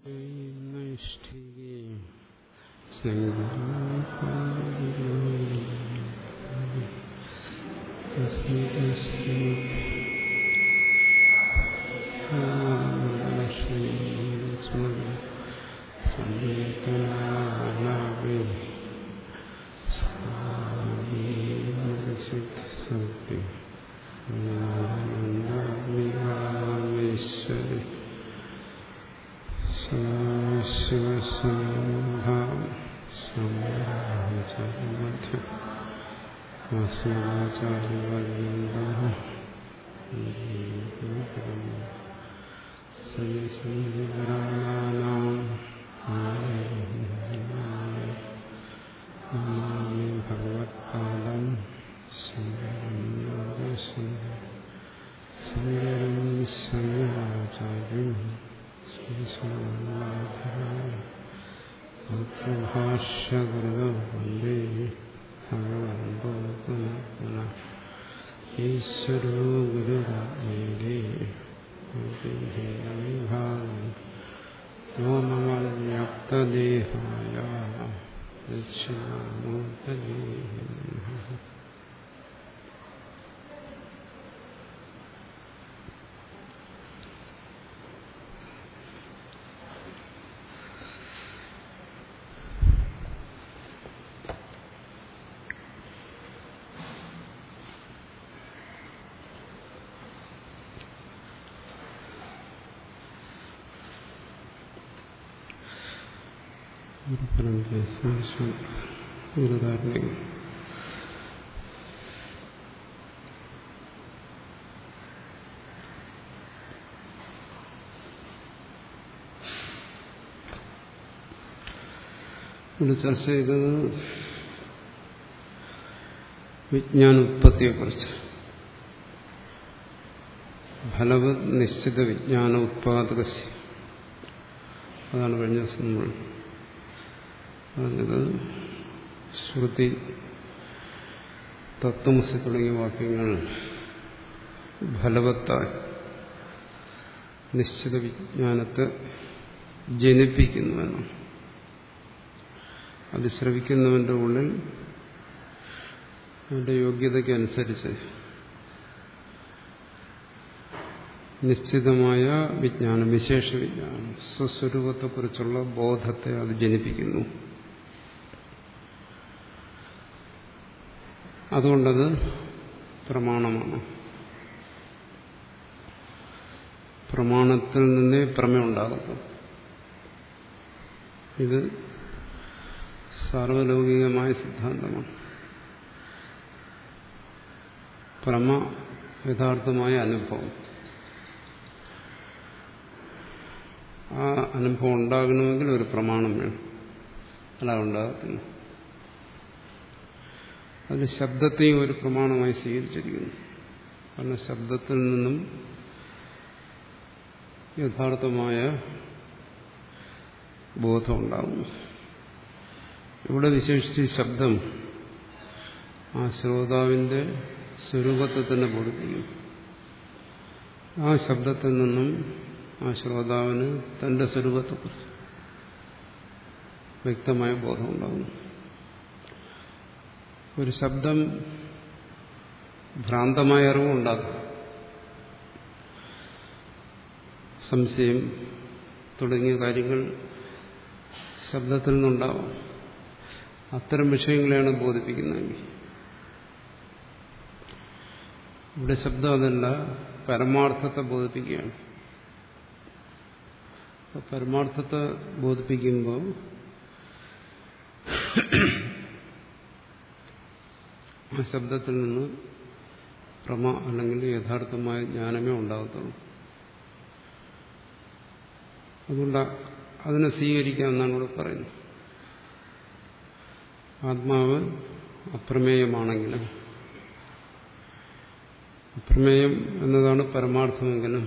ഗുരുധാരണ ഇവിടെ ചർച്ച ചെയ്തത് വിജ്ഞാനോത്പത്തിയെക്കുറിച്ച് ഫലവത് നിശ്ചിത വിജ്ഞാന ഉത്പാദക അതാണ് കഴിഞ്ഞ ദിവസം നമ്മൾ പറഞ്ഞത് ശ്രുതി തത്വമസി തുടങ്ങിയ വാക്യങ്ങൾ ഫലവത്തായി നിശ്ചിത വിജ്ഞാനത്തെ ജനിപ്പിക്കുന്നുവെന്നും അത് ശ്രവിക്കുന്നവന്റെ ഉള്ളിൽ അവന്റെ യോഗ്യതയ്ക്കനുസരിച്ച് നിശ്ചിതമായ വിജ്ഞാനം വിശേഷ വിജ്ഞാനം സ്വസ്വരൂപത്തെക്കുറിച്ചുള്ള ബോധത്തെ അത് ജനിപ്പിക്കുന്നു അതുകൊണ്ടത് പ്രമാണമാണ് പ്രമാണത്തിൽ നിന്നേ പ്രമയുണ്ടാകുന്നു ഇത് സാർവലൗകികമായ സിദ്ധാന്തമാണ് പ്രമ യഥാർത്ഥമായ അനുഭവം ആ അനുഭവം ഉണ്ടാകണമെങ്കിൽ ഒരു പ്രമാണം വേണം അല്ല ഉണ്ടാകത്തില്ല അതിന് ശബ്ദത്തെയും ഒരു പ്രമാണമായി സ്വീകരിച്ചിരിക്കുന്നു കാരണം ശബ്ദത്തിൽ നിന്നും യഥാർത്ഥമായ ബോധം ഉണ്ടാകുന്നു ഇവിടെ വിശേഷിച്ച് ശബ്ദം ആ ശ്രോതാവിന്റെ സ്വരൂപത്തെ തന്നെ ബോധിപ്പിക്കും ആ ശബ്ദത്തിൽ നിന്നും ആ ശ്രോതാവിന് തന്റെ സ്വരൂപത്തെക്കുറിച്ച് വ്യക്തമായ ബോധം ഉണ്ടാകുന്നു ഒരു ശബ്ദം ഭ്രാന്തമായ അറിവുണ്ടാകും സംശയം തുടങ്ങിയ കാര്യങ്ങൾ ശബ്ദത്തിൽ നിന്നുണ്ടാവാം അത്തരം വിഷയങ്ങളെയാണ് ബോധിപ്പിക്കുന്നതെങ്കിൽ ഇവിടെ ശബ്ദം അതല്ല പരമാർത്ഥത്തെ ബോധിപ്പിക്കുകയാണ് പരമാർത്ഥത്തെ ബോധിപ്പിക്കുമ്പോൾ ആ ശബ്ദത്തിൽ നിന്ന് പ്രമ അല്ലെങ്കിൽ യഥാർത്ഥമായ ജ്ഞാനമേ ഉണ്ടാകത്തുള്ളൂ അതുകൊണ്ട് അതിനെ സ്വീകരിക്കാമെന്നാണ് ഇവിടെ പറയുന്നത് ആത്മാവ് അപ്രമേയമാണെങ്കിലും അപ്രമേയം എന്നതാണ് പരമാർത്ഥമെങ്കിലും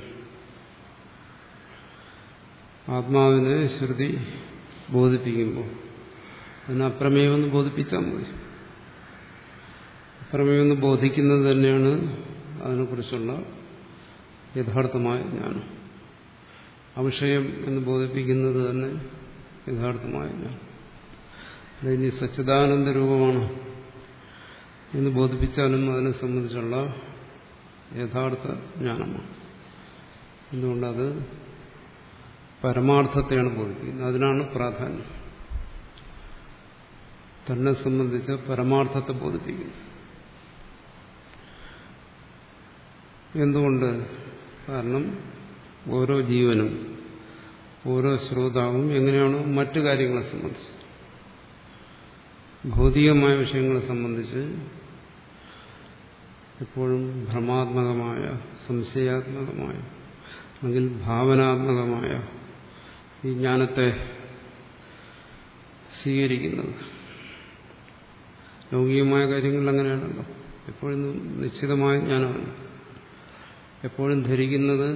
ആത്മാവിനെ ശ്രുതി ബോധിപ്പിക്കുമ്പോൾ അതിന് അപ്രമേയമെന്ന് ബോധിപ്പിച്ചാൽ മതി അപ്രമേയമെന്ന് ബോധിക്കുന്നത് തന്നെയാണ് അതിനെക്കുറിച്ചുള്ള യഥാർത്ഥമായ ജ്ഞാനം അവിഷയം എന്ന് ബോധിപ്പിക്കുന്നത് തന്നെ യഥാർത്ഥമായ ഞാൻ ഇനി സച്ചിദാനന്ദ രൂപമാണ് എന്ന് ബോധിപ്പിച്ചാലും അതിനെ സംബന്ധിച്ചുള്ള യഥാർത്ഥ ജ്ഞാനമാണ് എന്തുകൊണ്ടത് പരമാർത്ഥത്തെയാണ് ബോധിപ്പിക്കുന്നത് അതിനാണ് പ്രാധാന്യം തന്നെ സംബന്ധിച്ച് പരമാർത്ഥത്തെ ബോധിപ്പിക്കുന്നു എന്തുകൊണ്ട് കാരണം ഓരോ ജീവനും ഓരോ ശ്രോതാവും എങ്ങനെയാണോ മറ്റു കാര്യങ്ങളെ സംബന്ധിച്ച് ഭൗതികമായ വിഷയങ്ങളെ സംബന്ധിച്ച് എപ്പോഴും ഭ്രമാത്മകമായ സംശയാത്മകമായ അല്ലെങ്കിൽ ഭാവനാത്മകമായ ഈ ജ്ഞാനത്തെ സ്വീകരിക്കുന്നത് ലൗകികമായ കാര്യങ്ങളിൽ അങ്ങനെയാണല്ലോ എപ്പോഴും നിശ്ചിതമായ ജ്ഞാനമല്ല എപ്പോഴും ധരിക്കുന്നത്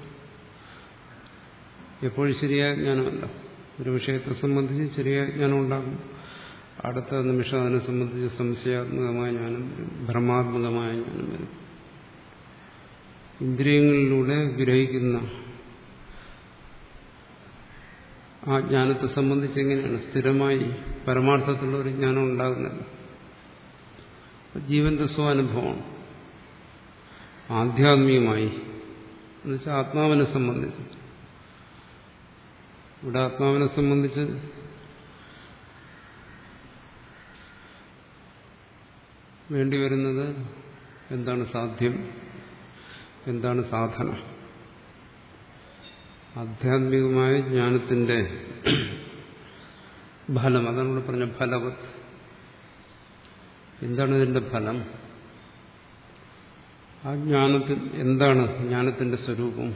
എപ്പോഴും ശരിയായ ജ്ഞാനമല്ല ഒരു വിഷയത്തെ സംബന്ധിച്ച് ശരിയായ ജ്ഞാനം ഉണ്ടാകും അടുത്ത നിമിഷം അതിനെ സംബന്ധിച്ച് സംശയാത്മകമായ ജ്ഞാനം വരും ഭ്രമാത്മകമായ ജ്ഞാനം വരും ഇന്ദ്രിയങ്ങളിലൂടെ ഗ്രഹിക്കുന്ന ആ ജ്ഞാനത്തെ സംബന്ധിച്ച് എങ്ങനെയാണ് സ്ഥിരമായി പരമാർത്ഥത്തിലുള്ള ഒരു ജ്ഞാനം ഉണ്ടാകുന്നില്ല ജീവന്റെ സ്വാനുഭവമാണ് ആധ്യാത്മികമായി എന്നുവെച്ചാൽ ആത്മാവിനെ സംബന്ധിച്ച് ഇവിടെ ആത്മാവിനെ സംബന്ധിച്ച് വേണ്ടിവരുന്നത് എന്താണ് സാധ്യം എന്താണ് സാധന ആധ്യാത്മികമായ ജ്ഞാനത്തിന്റെ ഫലം അതാണ് ഇവിടെ പറഞ്ഞ ഫലവത് എന്താണ് ഇതിന്റെ ഫലം ആ ജ്ഞാനത്തിൽ എന്താണ് ജ്ഞാനത്തിന്റെ സ്വരൂപം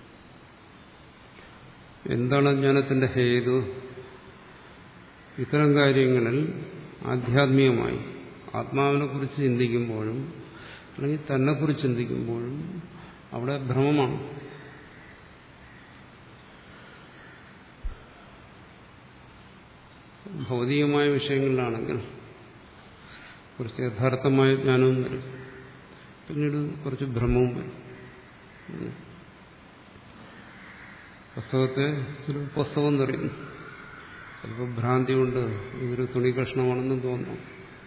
എന്താണ് ജ്ഞാനത്തിന്റെ ഹേതു ഇത്തരം കാര്യങ്ങളിൽ ആധ്യാത്മികമായി ആത്മാവിനെ കുറിച്ച് ചിന്തിക്കുമ്പോഴും അല്ലെങ്കിൽ തന്നെ കുറിച്ച് ചിന്തിക്കുമ്പോഴും അവിടെ ഭ്രമമാണ് ഭൗതികമായ വിഷയങ്ങളിലാണെങ്കിൽ കുറച്ച് യഥാർത്ഥമായ ജ്ഞാനവും വരും പിന്നീട് കുറച്ച് ഭ്രമവും വരും പുസ്തകത്തെ ചില പുസ്തകം എന്നറിയുന്നു ചിലപ്പോൾ ഭ്രാന്തി കൊണ്ട് ഇതൊരു തുണി കഷ്ണമാണെന്ന് തോന്നുന്നു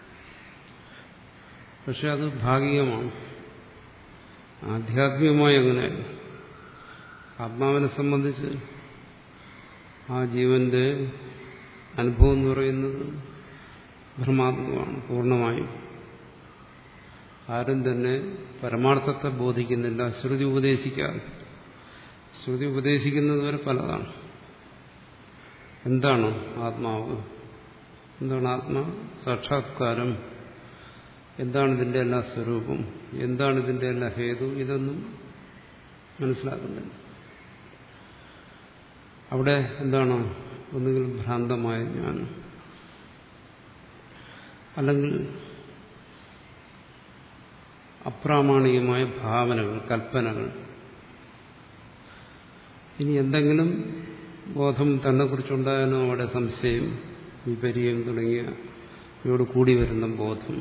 പക്ഷെ അത് ഭാഗികമാണ് ആധ്യാത്മികമായി അങ്ങനെ ആത്മാവിനെ സംബന്ധിച്ച് ആ ജീവന്റെ അനുഭവം എന്ന് പറയുന്നത് ഭ്രമാത്മകമാണ് പൂർണ്ണമായും ആരും തന്നെ പരമാർത്ഥത്തെ ബോധിക്കുന്നില്ല ശ്രുതി ഉപദേശിക്കാതെ ശ്രുതി ഉപദേശിക്കുന്നത് വരെ പലതാണ് എന്താണ് ആത്മാവ് എന്താണ് ആത്മാ സാക്ഷാത്കാരം എന്താണ് ഇതിന്റെ എല്ലാ സ്വരൂപം എന്താണ് ഇതിന്റെ എല്ലാ ഹേതു ഇതൊന്നും മനസ്സിലാക്കുന്നില്ല അവിടെ എന്താണ് ഒന്നുകിൽ ഭ്രാന്തമായ ജ്ഞാനം അല്ലെങ്കിൽ അപ്രാമാണികമായ ഭാവനകൾ കൽപ്പനകൾ ഇനി എന്തെങ്കിലും ബോധം തന്നെ കുറിച്ചുണ്ടായാലും അവിടെ സംശയം വിപര്യം തുടങ്ങിയ ഇവയോട് കൂടി വരുന്ന ബോധം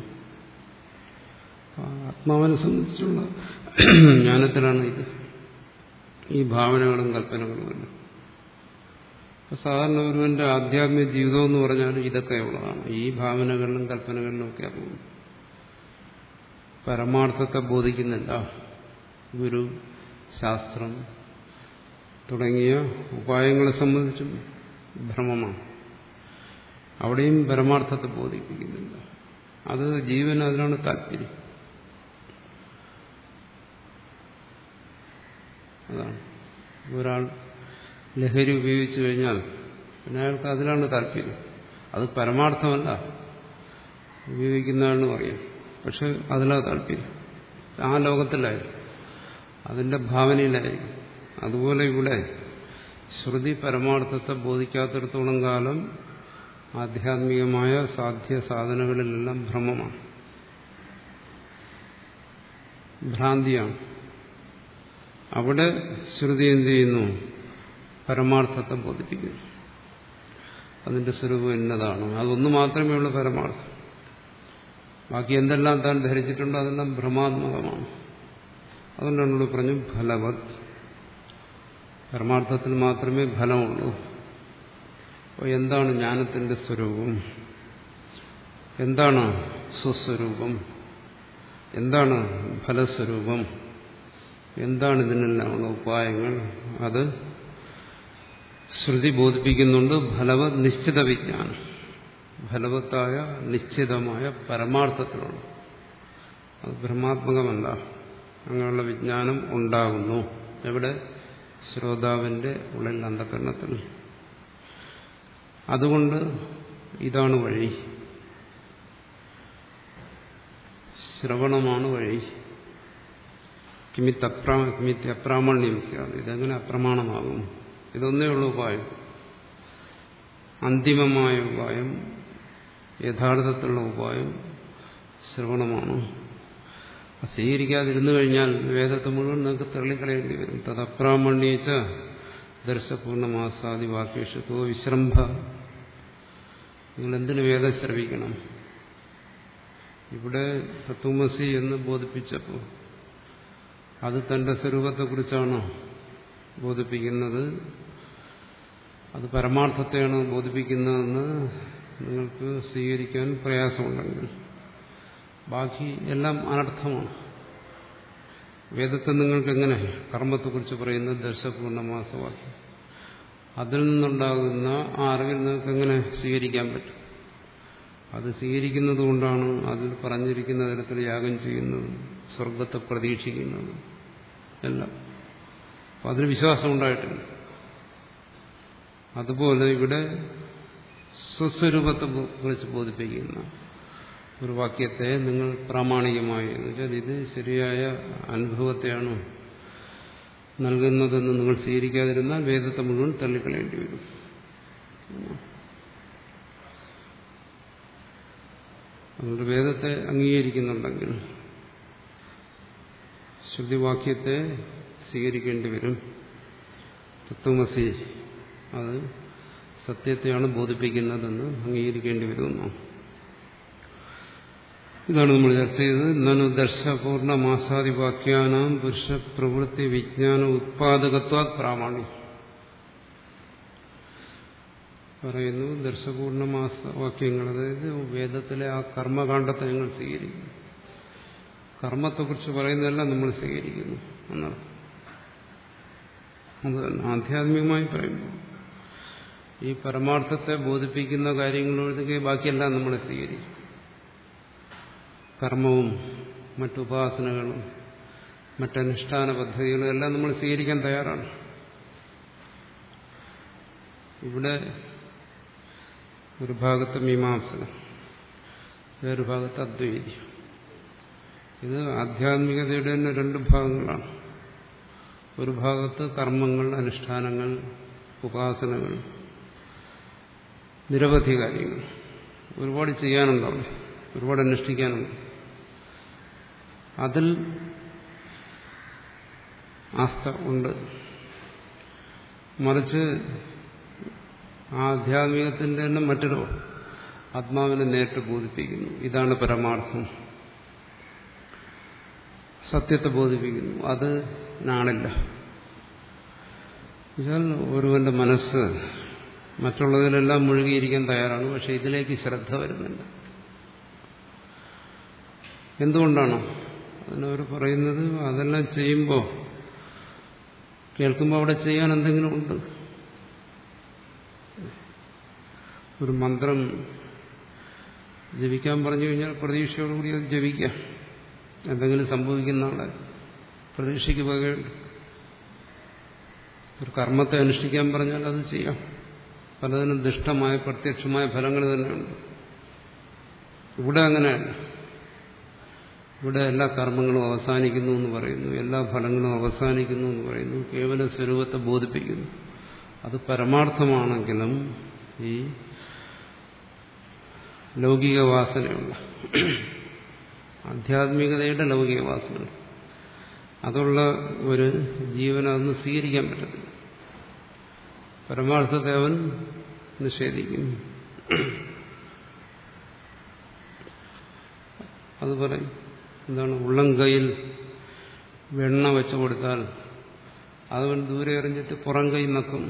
ആത്മാവിനെ സംബന്ധിച്ചുള്ള ജ്ഞാനത്തിലാണ് ഇത് ഈ ഭാവനകളും കൽപ്പനകളും എല്ലാം സാധാരണ ഒരുവന്റെ ആധ്യാത്മിക ജീവിതം എന്ന് പറഞ്ഞാൽ ഇതൊക്കെ ഉള്ളതാണ് ഈ ഭാവനകളിലും കൽപ്പനകളിലും ഒക്കെ പോകും പരമാർത്ഥത്തെ ബോധിക്കുന്നില്ല ഗുരു ശാസ്ത്രം തുടങ്ങിയ ഉപായങ്ങളെ സംബന്ധിച്ചും ഭ്രമമാണ് അവിടെയും പരമാർത്ഥത്തെ ബോധിപ്പിക്കുന്നില്ല അത് ജീവൻ അതിനാണ് താല്പര്യം അതാണ് ഒരാൾ ലഹരി ഉപയോഗിച്ചു കഴിഞ്ഞാൽ പിന്നെ അയാൾക്ക് അതിലാണ് താല്പര്യം അത് പരമാർത്ഥമല്ല ഉപയോഗിക്കുന്നതാണെന്ന് പറയാം പക്ഷെ അതിലാണ് താല്പര്യം ആ ലോകത്തിലായിരിക്കും അതിന്റെ ഭാവനയിലായിരിക്കും അതുപോലെ ഇവിടെ ശ്രുതി പരമാർത്ഥത്തെ ബോധിക്കാത്തിടത്തോളം കാലം ആധ്യാത്മികമായ സാധ്യ സാധനങ്ങളിലെല്ലാം ഭ്രമമാണ് ഭ്രാന്തിയാണ് അവിടെ ശ്രുതി എന്ത് ചെയ്യുന്നു പരമാർത്ഥത്തെ ബോധിപ്പിക്കുന്നു അതിന്റെ സ്വരൂപം എന്നതാണ് അതൊന്നു മാത്രമേ ഉള്ളൂ പരമാർത്ഥം ബാക്കി എന്തെല്ലാം താൻ ധരിച്ചിട്ടുണ്ടോ അതെല്ലാം ഭ്രമാത്മകമാണ് അതുകൊണ്ടാണ് ഇവിടെ പറഞ്ഞു ഫലവത് പരമാർത്ഥത്തിൽ മാത്രമേ ഫലമുള്ളൂ അപ്പോൾ എന്താണ് ജ്ഞാനത്തിന്റെ സ്വരൂപം എന്താണ് സ്വസ്വരൂപം എന്താണ് ഫലസ്വരൂപം എന്താണ് ഇതിനെല്ലാമുള്ള ഉപായങ്ങൾ അത് ശ്രുതി ബോധിപ്പിക്കുന്നുണ്ട് ഫലവത് നിശ്ചിത വിജ്ഞാനം ഫലവത്തായ നിശ്ചിതമായ പരമാർത്ഥത്തിലുള്ള അത് ബ്രഹ്മാത്മകമല്ല അങ്ങനെയുള്ള വിജ്ഞാനം ഉണ്ടാകുന്നു എവിടെ ശ്രോതാവിന്റെ ഉള്ളിൽ അന്ധകരണത്തിൽ അതുകൊണ്ട് ഇതാണ് വഴി ശ്രവണമാണ് വഴി കിമിത്തപ്രാ കിമിത്തി അപ്രാമാണ്യം സ്യാത് ഇതെങ്ങനെ അപ്രമാണമാകും ഇതൊന്നേ ഉള്ളൂ ഉപായം അന്തിമമായ ഉപായം യഥാർത്ഥത്തിലുള്ള ഉപായം ശ്രവണമാണ് സ്വീകരിക്കാതിരുന്നു കഴിഞ്ഞാൽ വേദത്തെ മുഴുവൻ നിങ്ങൾക്ക് തള്ളിക്കളയേണ്ടി വരും തദപ്രാമണ്യച്ച ദർശപൂർണമാസാദി വാക്യേഷത്തോ വിശ്രംഭ നിങ്ങൾ എന്തിനു വേദം ശ്രവിക്കണം ഇവിടെ തത്വമസി എന്ന് ബോധിപ്പിച്ചപ്പോൾ അത് തന്റെ സ്വരൂപത്തെക്കുറിച്ചാണ് ബോധിപ്പിക്കുന്നത് അത് പരമാർത്ഥത്തെയാണ് ബോധിപ്പിക്കുന്നതെന്ന് നിങ്ങൾക്ക് സ്വീകരിക്കാൻ പ്രയാസമുണ്ടെങ്കിൽ ബാക്കി എല്ലാം അനർത്ഥമാണ് വേദത്തെ നിങ്ങൾക്ക് എങ്ങനെ കർമ്മത്തെക്കുറിച്ച് പറയുന്നത് ദർശപൂർണമാസവാക്യം അതിൽ നിന്നുണ്ടാകുന്ന ആ അറിവിൽ നിങ്ങൾക്ക് എങ്ങനെ സ്വീകരിക്കാൻ പറ്റും അത് സ്വീകരിക്കുന്നത് കൊണ്ടാണ് അതിൽ പറഞ്ഞിരിക്കുന്ന തരത്തിൽ യാഗം ചെയ്യുന്നത് സ്വർഗത്തെ പ്രതീക്ഷിക്കുന്നത് എല്ലാം അപ്പം അതിന് വിശ്വാസം ഉണ്ടായിട്ടില്ല അതുപോലെ ഇവിടെ സ്വസ്വരൂപത്തെ കുറിച്ച് ബോധിപ്പിക്കുന്ന ഒരു വാക്യത്തെ നിങ്ങൾ പ്രാമാണികമായി എന്ന് വെച്ചാൽ ഇത് ശരിയായ അനുഭവത്തെയാണ് നൽകുന്നതെന്ന് നിങ്ങൾ സ്വീകരിക്കാതിരുന്നാൽ വേദത്തെ മുഴുവൻ തള്ളിക്കളയേണ്ടി വരും അതുകൊണ്ട് വേദത്തെ അംഗീകരിക്കുന്നുണ്ടെങ്കിൽ ശ്രുതിവാക്യത്തെ സ്വീകരിക്കേണ്ടി വരും തത്വമസി അത് സത്യത്തെയാണ് ബോധിപ്പിക്കുന്നതെന്ന് അംഗീകരിക്കേണ്ടി വരുമെന്നു ഇതാണ് നമ്മൾ ചർച്ച ചെയ്തത് നനു ദർശപൂർണ മാസാദിവാക്യാനാം പുരുഷ പ്രവൃത്തി വിജ്ഞാന ഉത്പാദകത്വ പ്രാമാണ്യം പറയുന്നു ദർശപൂർണ മാസവാക്യങ്ങൾ അതായത് വേദത്തിലെ ആ കർമ്മകാണ്ഡത്തെ ഞങ്ങൾ സ്വീകരിക്കുന്നു കർമ്മത്തെക്കുറിച്ച് പറയുന്നതെല്ലാം നമ്മൾ സ്വീകരിക്കുന്നു എന്നാണ് അത് ആധ്യാത്മികമായി പറയുമ്പോൾ ഈ പരമാർത്ഥത്തെ ബോധിപ്പിക്കുന്ന കാര്യങ്ങളൊഴികെ ബാക്കിയെല്ലാം നമ്മൾ സ്വീകരിക്കും കർമ്മവും മറ്റുപാസനകളും മറ്റനുഷ്ഠാന പദ്ധതികളും എല്ലാം നമ്മൾ സ്വീകരിക്കാൻ തയ്യാറാണ് ഇവിടെ ഒരു ഭാഗത്ത് മീമാംസനം വേറൊരു ഭാഗത്ത് അദ്വൈതി ഇത് ആധ്യാത്മികതയുടെ തന്നെ രണ്ട് ഭാഗങ്ങളാണ് ഒരു ഭാഗത്ത് കർമ്മങ്ങൾ അനുഷ്ഠാനങ്ങൾ ഉപാസനകൾ നിരവധി കാര്യങ്ങൾ ഒരുപാട് ചെയ്യാനുണ്ടാവും ഒരുപാട് അനുഷ്ഠിക്കാനുണ്ട് അതിൽ ആസ്ഥ ഉണ്ട് മറിച്ച് ആധ്യാത്മികത്തിന്റെ തന്നെ മറ്റൊരു ആത്മാവിനെ നേരിട്ട് ബോധിപ്പിക്കുന്നു ഇതാണ് പരമാർത്ഥം സത്യത്തെ ബോധിപ്പിക്കുന്നു അത് നാണില്ല എന്നാൽ ഒരുവന്റെ മനസ്സ് മറ്റുള്ളതിലെല്ലാം മുഴുകിയിരിക്കാൻ തയ്യാറാണ് പക്ഷെ ഇതിലേക്ക് ശ്രദ്ധ വരുന്നില്ല എന്തുകൊണ്ടാണ് അതിനവർ പറയുന്നത് അതെല്ലാം ചെയ്യുമ്പോൾ കേൾക്കുമ്പോൾ അവിടെ ചെയ്യാൻ എന്തെങ്കിലും ഉണ്ട് ഒരു മന്ത്രം ജപിക്കാൻ പറഞ്ഞു കഴിഞ്ഞാൽ പ്രതീക്ഷയോടുകൂടി അത് ജപിക്കാം എന്തെങ്കിലും സംഭവിക്കുന്ന ആളെ പ്രതീക്ഷയ്ക്ക് വകയുണ്ട് ഒരു കർമ്മത്തെ അനുഷ്ഠിക്കാൻ പറഞ്ഞാൽ അത് ചെയ്യാം പലതിനും ദുഷ്ടമായ പ്രത്യക്ഷമായ ഫലങ്ങൾ തന്നെയുണ്ട് ഇവിടെ അങ്ങനെയല്ല ഇവിടെ എല്ലാ കർമ്മങ്ങളും അവസാനിക്കുന്നു എന്ന് പറയുന്നു എല്ലാ ഫലങ്ങളും അവസാനിക്കുന്നു എന്ന് പറയുന്നു കേവല സ്വരൂപത്തെ ബോധിപ്പിക്കുന്നു അത് പരമാർത്ഥമാണെങ്കിലും ഈ ലൗകിക വാസനയുള്ള ആധ്യാത്മികതയുടെ ലൗകിക വാസന അതുള്ള ഒരു ജീവൻ അതൊന്നും സ്വീകരിക്കാൻ പറ്റത്തില്ല പരമാർത്ഥത്തെ അവൻ നിഷേധിക്കുന്നു അത് പറയും എന്താണ് ഉള്ളംകൈയിൽ വെണ്ണ വെച്ചു കൊടുത്താൽ അതവൻ ദൂരെ എറിഞ്ഞിട്ട് പുറം കൈ നക്കും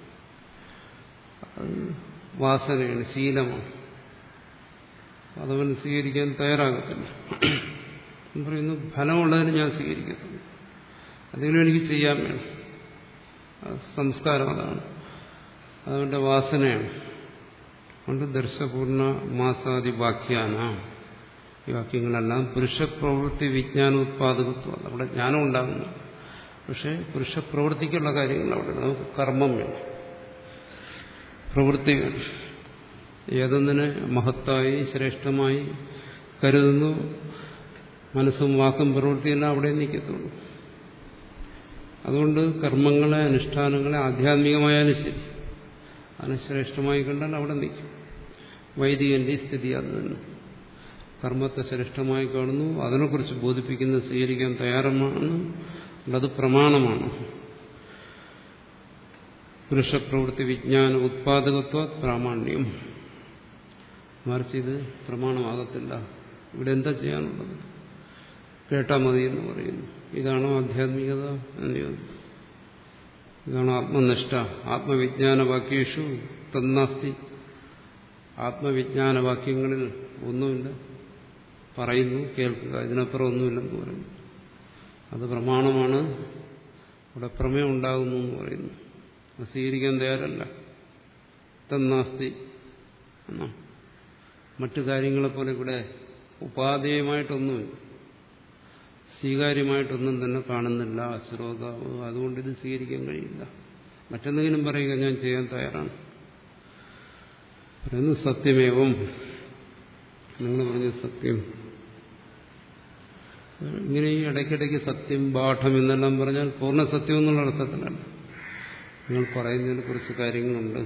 അത് വാസനയാണ് ശീലമാണ് അതവൻ സ്വീകരിക്കാൻ തയ്യാറാകത്തില്ല എന്ന് പറയുന്നു ഫലമുള്ളതിന് ഞാൻ സ്വീകരിക്കത്തില്ല അതിനും എനിക്ക് ചെയ്യാൻ വേണം സംസ്കാരം അതാണ് അതവന്റെ വാസനയാണ് അതുകൊണ്ട് ദർശപൂർണ മാസാദി വാക്യാന ഈ വാക്യങ്ങളെല്ലാം പുരുഷപ്രവൃത്തി വിജ്ഞാനോത്പാദകത്വം അവിടെ ജ്ഞാനം ഉണ്ടാകുന്നു പക്ഷെ പുരുഷപ്രവൃത്തിക്കുള്ള കാര്യങ്ങൾ അവിടെ നമുക്ക് കർമ്മം വേണം പ്രവൃത്തി വേണം ഏതൊന്നിനെ മഹത്തായി ശ്രേഷ്ഠമായി കരുതുന്നു മനസ്സും വാക്കും പ്രവൃത്തിയെല്ലാം അവിടെ നിൽക്കത്തുള്ളൂ അതുകൊണ്ട് കർമ്മങ്ങളെ അനുഷ്ഠാനങ്ങളെ ആധ്യാത്മികമായാലും ശരി അതിനെ ശ്രേഷ്ഠമായി കണ്ടാൽ അവിടെ നിൽക്കും വൈദികന്റെ സ്ഥിതി അത് തന്നെ കർമ്മത്തെ ശ്രേഷ്ഠമായി കാണുന്നു അതിനെക്കുറിച്ച് ബോധിപ്പിക്കുന്നത് സ്വീകരിക്കാൻ തയ്യാറമാണ് അത് പ്രമാണമാണ് പുരുഷപ്രവൃത്തി വിജ്ഞാന ഉത്പാദകത്വ പ്രാമാണ്യം മറിച്ച് ഇത് പ്രമാണമാകത്തില്ല ഇവിടെ എന്താ ചെയ്യാനുള്ളത് കേട്ടാ മതി എന്ന് പറയുന്നു ഇതാണോ ആധ്യാത്മികത എന്ന് ചോദിച്ചു ഇതാണോ ആത്മനിഷ്ഠ ആത്മവിജ്ഞാന വാക്യേഷു തന്നാസ്തി ആത്മവിജ്ഞാന വാക്യങ്ങളിൽ ഒന്നുമില്ല പറയുന്നു കേൾക്കുക ഇതിനപ്പുറം ഒന്നുമില്ലെന്ന് പറയുന്നു അത് പ്രമാണമാണ് ഇവിടെ പ്രമേയം ഉണ്ടാകുന്നു എന്ന് പറയുന്നു അത് സ്വീകരിക്കാൻ തയ്യാറല്ല തന്നാസ്തി എന്നാ മറ്റു കാര്യങ്ങളെപ്പോലെ ഇവിടെ ഉപാധേയമായിട്ടൊന്നുമില്ല സ്വീകാര്യമായിട്ടൊന്നും തന്നെ കാണുന്നില്ല ശ്രോതാവ് അതുകൊണ്ട് ഇത് സ്വീകരിക്കാൻ കഴിയില്ല മറ്റെന്തെങ്കിലും പറയുക ഞാൻ ചെയ്യാൻ തയ്യാറാണ് പറയുന്നു സത്യമേവം നിങ്ങൾ പറഞ്ഞ സത്യം ഇങ്ങനെ ഈ ഇടയ്ക്കിടയ്ക്ക് സത്യം പാഠം എന്നെല്ലാം പറഞ്ഞാൽ പൂർണ്ണ സത്യം എന്നുള്ള അർത്ഥത്തിലല്ല നിങ്ങൾ പറയുന്നതിന് കുറച്ച് കാര്യങ്ങളുണ്ട്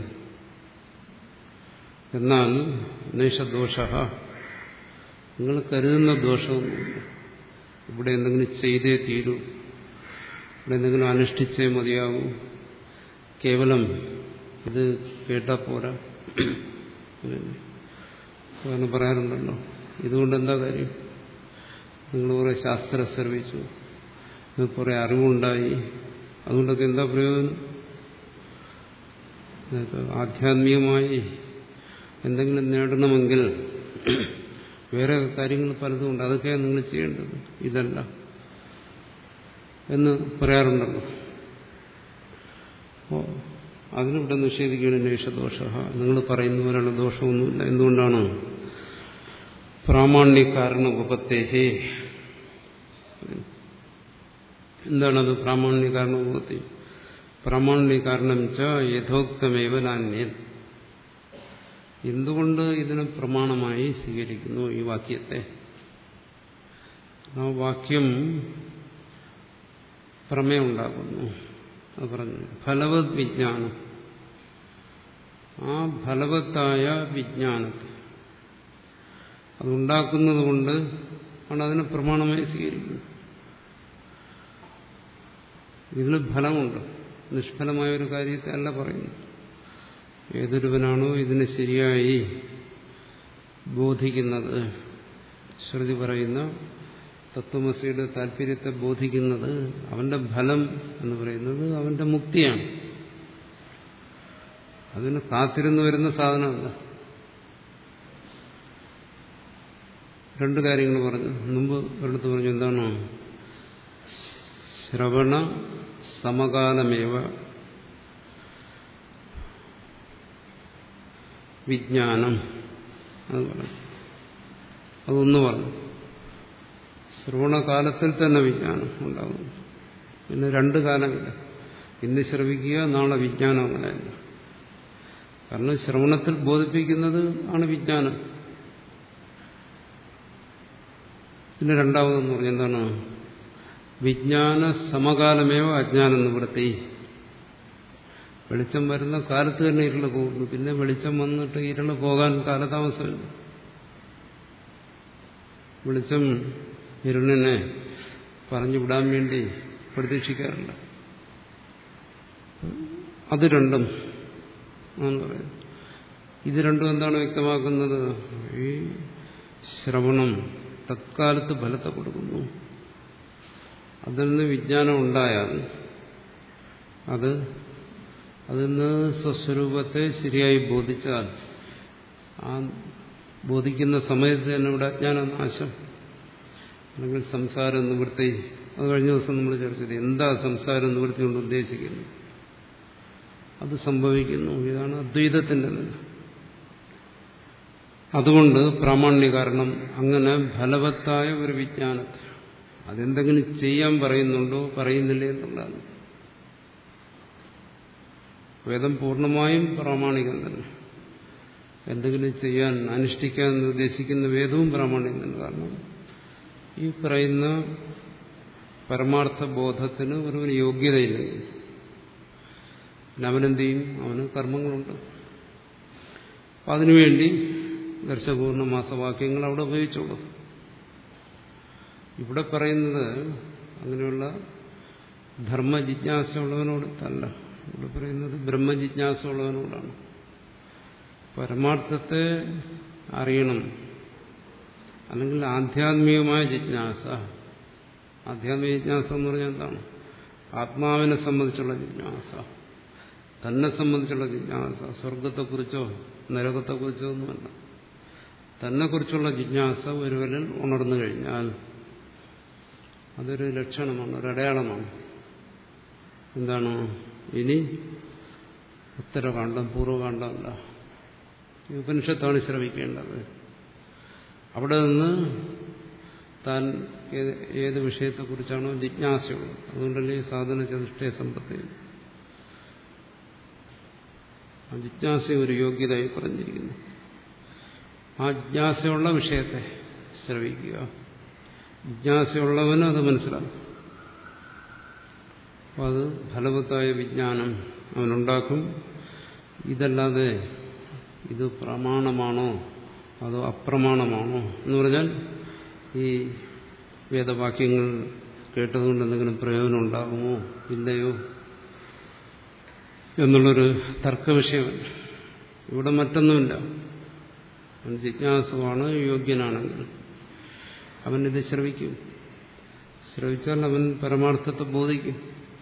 എന്നാൽ നൈഷദോഷ നിങ്ങൾ കരുതുന്ന ദോഷമൊന്നുമില്ല ഇവിടെ എന്തെങ്കിലും ചെയ്തേ തീരൂ ഇവിടെ എന്തെങ്കിലും അനുഷ്ഠിച്ചേ മതിയാകൂ കേവലം ഇത് കേട്ടാ പോരാ കാരണം പറയാറുണ്ടല്ലോ ഇതുകൊണ്ട് എന്താ കാര്യം നിങ്ങൾ കുറെ ശാസ്ത്രം ശ്രമിച്ചു നിങ്ങൾക്ക് കുറെ അറിവുണ്ടായി അതുകൊണ്ടൊക്കെ എന്താ പ്രയോജനം ആധ്യാത്മികമായി എന്തെങ്കിലും നേടണമെങ്കിൽ വേറെ കാര്യങ്ങൾ പലതും ഉണ്ട് അതൊക്കെയാണ് നിങ്ങൾ ചെയ്യേണ്ടത് ഇതല്ല എന്ന് പറയാറുണ്ടല്ലോ അപ്പോൾ അതിനിവിടെ നിഷേധിക്കുകയാണ് നേഷദോഷ നിങ്ങൾ പറയുന്ന പോലെയുള്ള ദോഷമൊന്നുമില്ല എന്തുകൊണ്ടാണ് പ്രാമാണ്യ കാരണ ഉപത്തേഹേ എന്താണത് പ്രാമാണ്യ കാരണ ഉപത്തി പ്രാമാണ്യ കാരണം ച യഥോക്തമേവ നാന്യൻ എന്തുകൊണ്ട് ഇതിനെ പ്രമാണമായി സ്വീകരിക്കുന്നു ഈ വാക്യത്തെ ആ വാക്യം പ്രമേയുണ്ടാക്കുന്നു അത് പറഞ്ഞു ഫലവത് വിജ്ഞാനം ആ ഫലവത്തായ വിജ്ഞാനത്തെ അതുണ്ടാക്കുന്നത് കൊണ്ട് ആണ് അതിനെ പ്രമാണമായി സ്വീകരിക്കുന്നത് ഇതിന് ഫലമുണ്ട് നിഷ്ഫലമായ ഒരു കാര്യത്തെ അല്ല പറയുന്നു ഏതൊരുവനാണോ ഇതിനെ ശരിയായി ബോധിക്കുന്നത് ശ്രുതി പറയുന്ന തത്വമസിയുടെ താല്പര്യത്തെ ബോധിക്കുന്നത് അവന്റെ ഫലം എന്ന് പറയുന്നത് അവന്റെ മുക്തിയാണ് അതിന് കാത്തിരുന്ന് വരുന്ന സാധനമല്ല രണ്ട് കാര്യങ്ങൾ പറഞ്ഞു മുമ്പ് ഒരിടത്ത് പറഞ്ഞു എന്താണ് ശ്രവണ സമകാലമേവ വിജ്ഞാനം അത് പറഞ്ഞു അതൊന്ന് പറഞ്ഞു ശ്രവണകാലത്തിൽ തന്നെ വിജ്ഞാനം ഉണ്ടാകുന്നു പിന്നെ രണ്ട് കാലമില്ല ഇന്ന് ശ്രവിക്കുക നാളെ വിജ്ഞാനം അങ്ങനെയല്ല കാരണം ശ്രവണത്തിൽ ബോധിപ്പിക്കുന്നത് ആണ് വിജ്ഞാനം പിന്നെ രണ്ടാമതെന്ന് പറഞ്ഞ എന്താണ് വിജ്ഞാന സമകാലമേവ അജ്ഞാനം നിവൃത്തി വെളിച്ചം വരുന്ന കാലത്ത് തന്നെ ഇരുള് പോകുന്നു പിന്നെ വെളിച്ചം വന്നിട്ട് ഇരുള് പോകാൻ കാലതാമസമില്ല വെളിച്ചം ഇരുളിനെ പറഞ്ഞു വിടാൻ വേണ്ടി പ്രതീക്ഷിക്കാറില്ല അത് രണ്ടും എന്ന് പറയുന്നത് ഇത് രണ്ടും എന്താണ് വ്യക്തമാക്കുന്നത് ഈ ശ്രവണം തത്കാലത്ത് ഫലത്തെ കൊടുക്കുന്നു അതിൽ നിന്ന് വിജ്ഞാനം ഉണ്ടായാൽ അത് അതിൽ നിന്ന് സ്വസ്വരൂപത്തെ ശരിയായി ബോധിച്ചാൽ ആ ബോധിക്കുന്ന സമയത്ത് തന്നെ ഇവിടെ അജ്ഞാനനാശം അല്ലെങ്കിൽ സംസാര നിവൃത്തി അത് കഴിഞ്ഞ ദിവസം നമ്മൾ ചർച്ച ചെയ്തു എന്താ സംസാര നിവൃത്തി കൊണ്ട് ഉദ്ദേശിക്കുന്നത് അത് സംഭവിക്കുന്നു ഇതാണ് അദ്വൈതത്തിന്റെ നില അതുകൊണ്ട് പ്രാമാണ്യ കാരണം അങ്ങനെ ഫലവത്തായ ഒരു വിജ്ഞാനത്തെ അതെന്തെങ്കിലും ചെയ്യാൻ പറയുന്നുണ്ടോ പറയുന്നില്ലേ എന്നുള്ളതാണ് വേദം പൂർണ്ണമായും പ്രാമാണികം തന്നെ എന്തെങ്കിലും ചെയ്യാൻ അനുഷ്ഠിക്കാൻ നിർദ്ദേശിക്കുന്ന വേദവും പ്രാമാണികം തന്നെ കാരണം ഈ പറയുന്ന പരമാർത്ഥ ബോധത്തിന് ഒരു യോഗ്യതയില്ലെങ്കിൽ പിന്നെ അവനെന്ത് ചെയ്യും അവന് കർമ്മങ്ങളുണ്ട് അപ്പം അതിനുവേണ്ടി ദർശപൂർണ്ണ മാസവാക്യങ്ങൾ അവിടെ ഉപയോഗിച്ചോളൂ ഇവിടെ പറയുന്നത് അങ്ങനെയുള്ള ധർമ്മജിജ്ഞാസ ഉള്ളവനോട് അല്ല ഇവിടെ പറയുന്നത് ബ്രഹ്മജിജ്ഞാസ ഉള്ളവനോടാണ് പരമാർത്ഥത്തെ അറിയണം അല്ലെങ്കിൽ ആധ്യാത്മികമായ ജിജ്ഞാസ ആധ്യാത്മിക ജിജ്ഞാസ എന്ന് പറഞ്ഞാൽ എന്താണ് ആത്മാവിനെ സംബന്ധിച്ചുള്ള ജിജ്ഞാസ തന്നെ സംബന്ധിച്ചുള്ള ജിജ്ഞാസ സ്വർഗത്തെക്കുറിച്ചോ നരകത്തെക്കുറിച്ചോ ഒന്നുമല്ല തന്നെക്കുറിച്ചുള്ള ജിജ്ഞാസ ഒരുവരിൽ ഉണർന്നു കഴിഞ്ഞാൽ അതൊരു ലക്ഷണമാണ് ഒരു അടയാളമാണ് എന്താണ് ഇനി ഉത്തരകാന്ഡം പൂർവ്വകാന്ഡമല്ല ഈ ഉപനിഷത്താണ് ശ്രമിക്കേണ്ടത് അവിടെ നിന്ന് താൻ ഏത് ഏത് വിഷയത്തെക്കുറിച്ചാണോ ജിജ്ഞാസയുള്ളത് അതുകൊണ്ടല്ലേ സാധന ചതുഷ്ടയ സമ്പത്തി ആ ജിജ്ഞാസ ഒരു യോഗ്യതയായി പറഞ്ഞിരിക്കുന്നു ആ ജിജ്ഞാസയുള്ള വിഷയത്തെ ശ്രവിക്കുക ജിജ്ഞാസയുള്ളവന് അത് മനസ്സിലാക്കും അപ്പം അത് ഫലവത്തായ വിജ്ഞാനം അവനുണ്ടാക്കും ഇതല്ലാതെ ഇത് പ്രമാണമാണോ അതോ അപ്രമാണമാണോ എന്ന് പറഞ്ഞാൽ ഈ വേദവാക്യങ്ങൾ കേട്ടതുകൊണ്ട് എന്തെങ്കിലും പ്രയോജനം ഉണ്ടാകുമോ ഇല്ലയോ എന്നുള്ളൊരു തർക്ക വിഷയമല്ല ഇവിടെ മറ്റൊന്നുമില്ല അവൻ ജിജ്ഞാസുവാണ് യോഗ്യനാണെങ്കിൽ അവനിത് ശ്രവിക്കും ശ്രവിച്ചാൽ അവൻ പരമാർത്ഥത്തെ ബോധിക്കും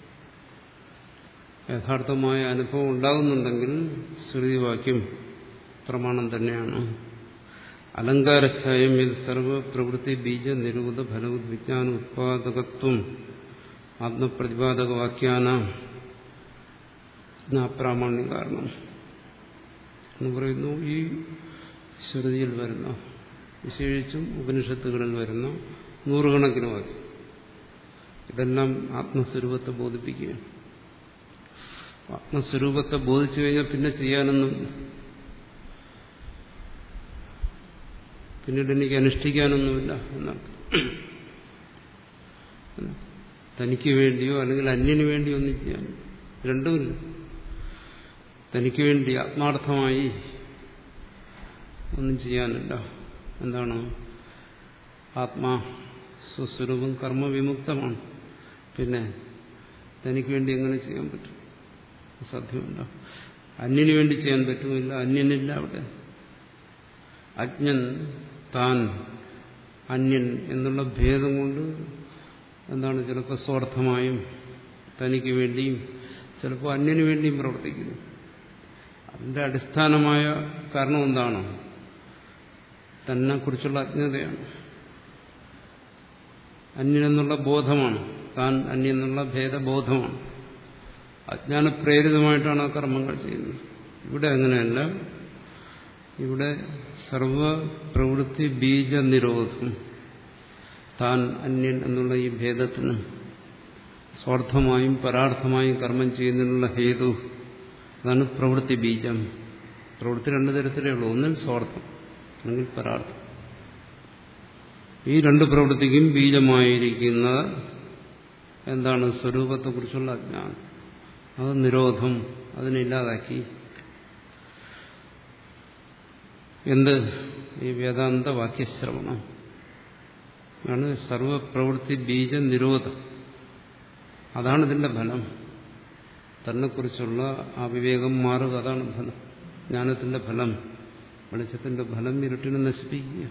യഥാർത്ഥമായ അനുഭവം ഉണ്ടാകുന്നുണ്ടെങ്കിൽ ശ്രുതിവാക്യം പ്രമാണം തന്നെയാണ് അലങ്കാരസ്ഥായം ഇത് സർവപ്രവൃത്തി ബീജ നിരൂപത ഫലവത് വിജ്ഞാന ഉത്പാദകത്വം ആത്മപ്രതിപാദക വാക്യാന അപ്രാമാണ്യ കാരണം എന്ന് പറയുന്നു ഈ ശ്രുതിയിൽ വരുന്ന വിശേഷിച്ചും ഉപനിഷത്തുകളിൽ വരുന്ന നൂറുകണക്കിന് വാക്യം ഇതെല്ലാം ആത്മസ്വരൂപത്തെ ബോധിപ്പിക്കുകയാണ് ആത്മസ്വരൂപത്തെ ബോധിച്ചു കഴിഞ്ഞാൽ പിന്നെ ചെയ്യാനൊന്നും പിന്നീട് എനിക്ക് അനുഷ്ഠിക്കാനൊന്നുമില്ല എന്നാണ് തനിക്ക് വേണ്ടിയോ അല്ലെങ്കിൽ അന്യന് വേണ്ടിയോ ഒന്നും ചെയ്യാൻ രണ്ടുമില്ല തനിക്ക് വേണ്ടി ആത്മാർത്ഥമായി ഒന്നും ചെയ്യാനില്ല എന്താണ് ആത്മാ സ്വസ്വരൂപം കർമ്മവിമുക്തമാണ് പിന്നെ തനിക്ക് വേണ്ടി എങ്ങനെ ചെയ്യാൻ പറ്റും സാധ്യമല്ല അന്യന് വേണ്ടി ചെയ്യാൻ പറ്റുമില്ല അന്യനില്ല അവിടെ അജ്ഞൻ താൻ അന്യൻ എന്നുള്ള ഭേദം കൊണ്ട് എന്താണ് ചിലപ്പോൾ സ്വാർത്ഥമായും തനിക്ക് വേണ്ടിയും ചിലപ്പോൾ അന്യന് വേണ്ടിയും പ്രവർത്തിക്കുന്നു അതിന്റെ അടിസ്ഥാനമായ കാരണം എന്താണ് തന്നെക്കുറിച്ചുള്ള അജ്ഞതയാണ് അന്യനെന്നുള്ള ബോധമാണ് താൻ അന്യെന്നുള്ള ഭേദബോധമാണ് അജ്ഞാനപ്രേരിതമായിട്ടാണ് ആ കർമ്മങ്ങൾ ചെയ്യുന്നത് ഇവിടെ അങ്ങനെയല്ല ഇവിടെ സർവ പ്രവൃത്തി ബീജ നിരോധം താൻ അന്യൻ എന്നുള്ള ഈ ഭേദത്തിന് സ്വാർത്ഥമായും പരാർത്ഥമായും കർമ്മം ചെയ്യുന്നതിനുള്ള ഹേതു അതാണ് പ്രവൃത്തി ബീജം പ്രവൃത്തി രണ്ടു തരത്തിലേ ഉള്ളൂ ഒന്നിൽ സ്വാർത്ഥം അല്ലെങ്കിൽ പരാർത്ഥം ഈ രണ്ട് പ്രവൃത്തിക്കും ബീജമായിരിക്കുന്ന എന്താണ് സ്വരൂപത്തെക്കുറിച്ചുള്ള അജ്ഞാനം അത് നിരോധം അതിനില്ലാതാക്കി എന്ത് ഈ വേദാന്ത വാക്യശ്രവണം ആണ് സർവപ്രവൃത്തി ബീജ നിരോധം അതാണ് ഇതിന്റെ ഫലം തന്നെക്കുറിച്ചുള്ള ആ വിവേകം മാറുക അതാണ് ഫലം ജ്ഞാനത്തിന്റെ ഫലം വെളിച്ചത്തിന്റെ ഫലം ഇരുട്ടിനെ നശിപ്പിക്കുക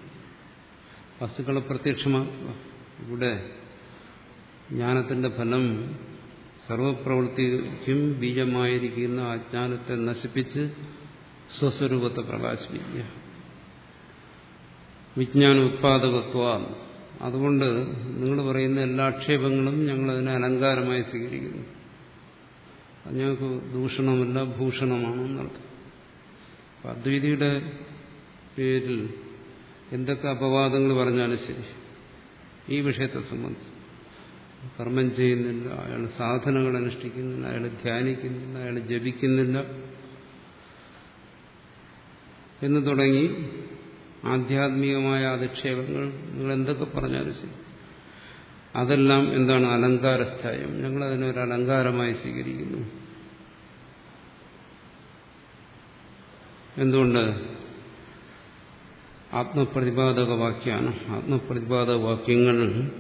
വസ്തുക്കളെ പ്രത്യക്ഷമാക്കുക ഇവിടെ ജ്ഞാനത്തിന്റെ ഫലം സർവപ്രവൃത്തിക്കും ബീജമായിരിക്കുന്ന അജ്ഞാനത്തെ നശിപ്പിച്ച് സ്വസ്വരൂപത്തെ പ്രകാശിപ്പിക്കുക വിജ്ഞാന ഉത്പാദകത്വ അതുകൊണ്ട് നിങ്ങൾ പറയുന്ന എല്ലാ ആക്ഷേപങ്ങളും ഞങ്ങളതിനെ അലങ്കാരമായി സ്വീകരിക്കുന്നു അത് ഞങ്ങൾക്ക് ദൂഷണമല്ല ഭൂഷണമാണെന്നർത്ഥം അപ്പം അദ്വൈതിയുടെ പേരിൽ എന്തൊക്കെ അപവാദങ്ങൾ പറഞ്ഞാലും ശരി ഈ വിഷയത്തെ സംബന്ധിച്ച് കർമ്മം ചെയ്യുന്നില്ല അയാൾ സാധനങ്ങൾ അനുഷ്ഠിക്കുന്നില്ല അയാൾ ധ്യാനിക്കുന്നില്ല അയാൾ ജപിക്കുന്നില്ല എന്ന് തുടങ്ങി ആധ്യാത്മികമായ അധിക്ഷേപങ്ങൾ നിങ്ങൾ എന്തൊക്കെ പറഞ്ഞാലും ശരി അതെല്ലാം എന്താണ് അലങ്കാരസ്ഥായം ഞങ്ങൾ അതിനെ ഒരു അലങ്കാരമായി സ്വീകരിക്കുന്നു എന്തുകൊണ്ട് ആത്മപ്രതിപാദക വാക്യാണ് ആത്മപ്രതിപാദക വാക്യങ്ങൾ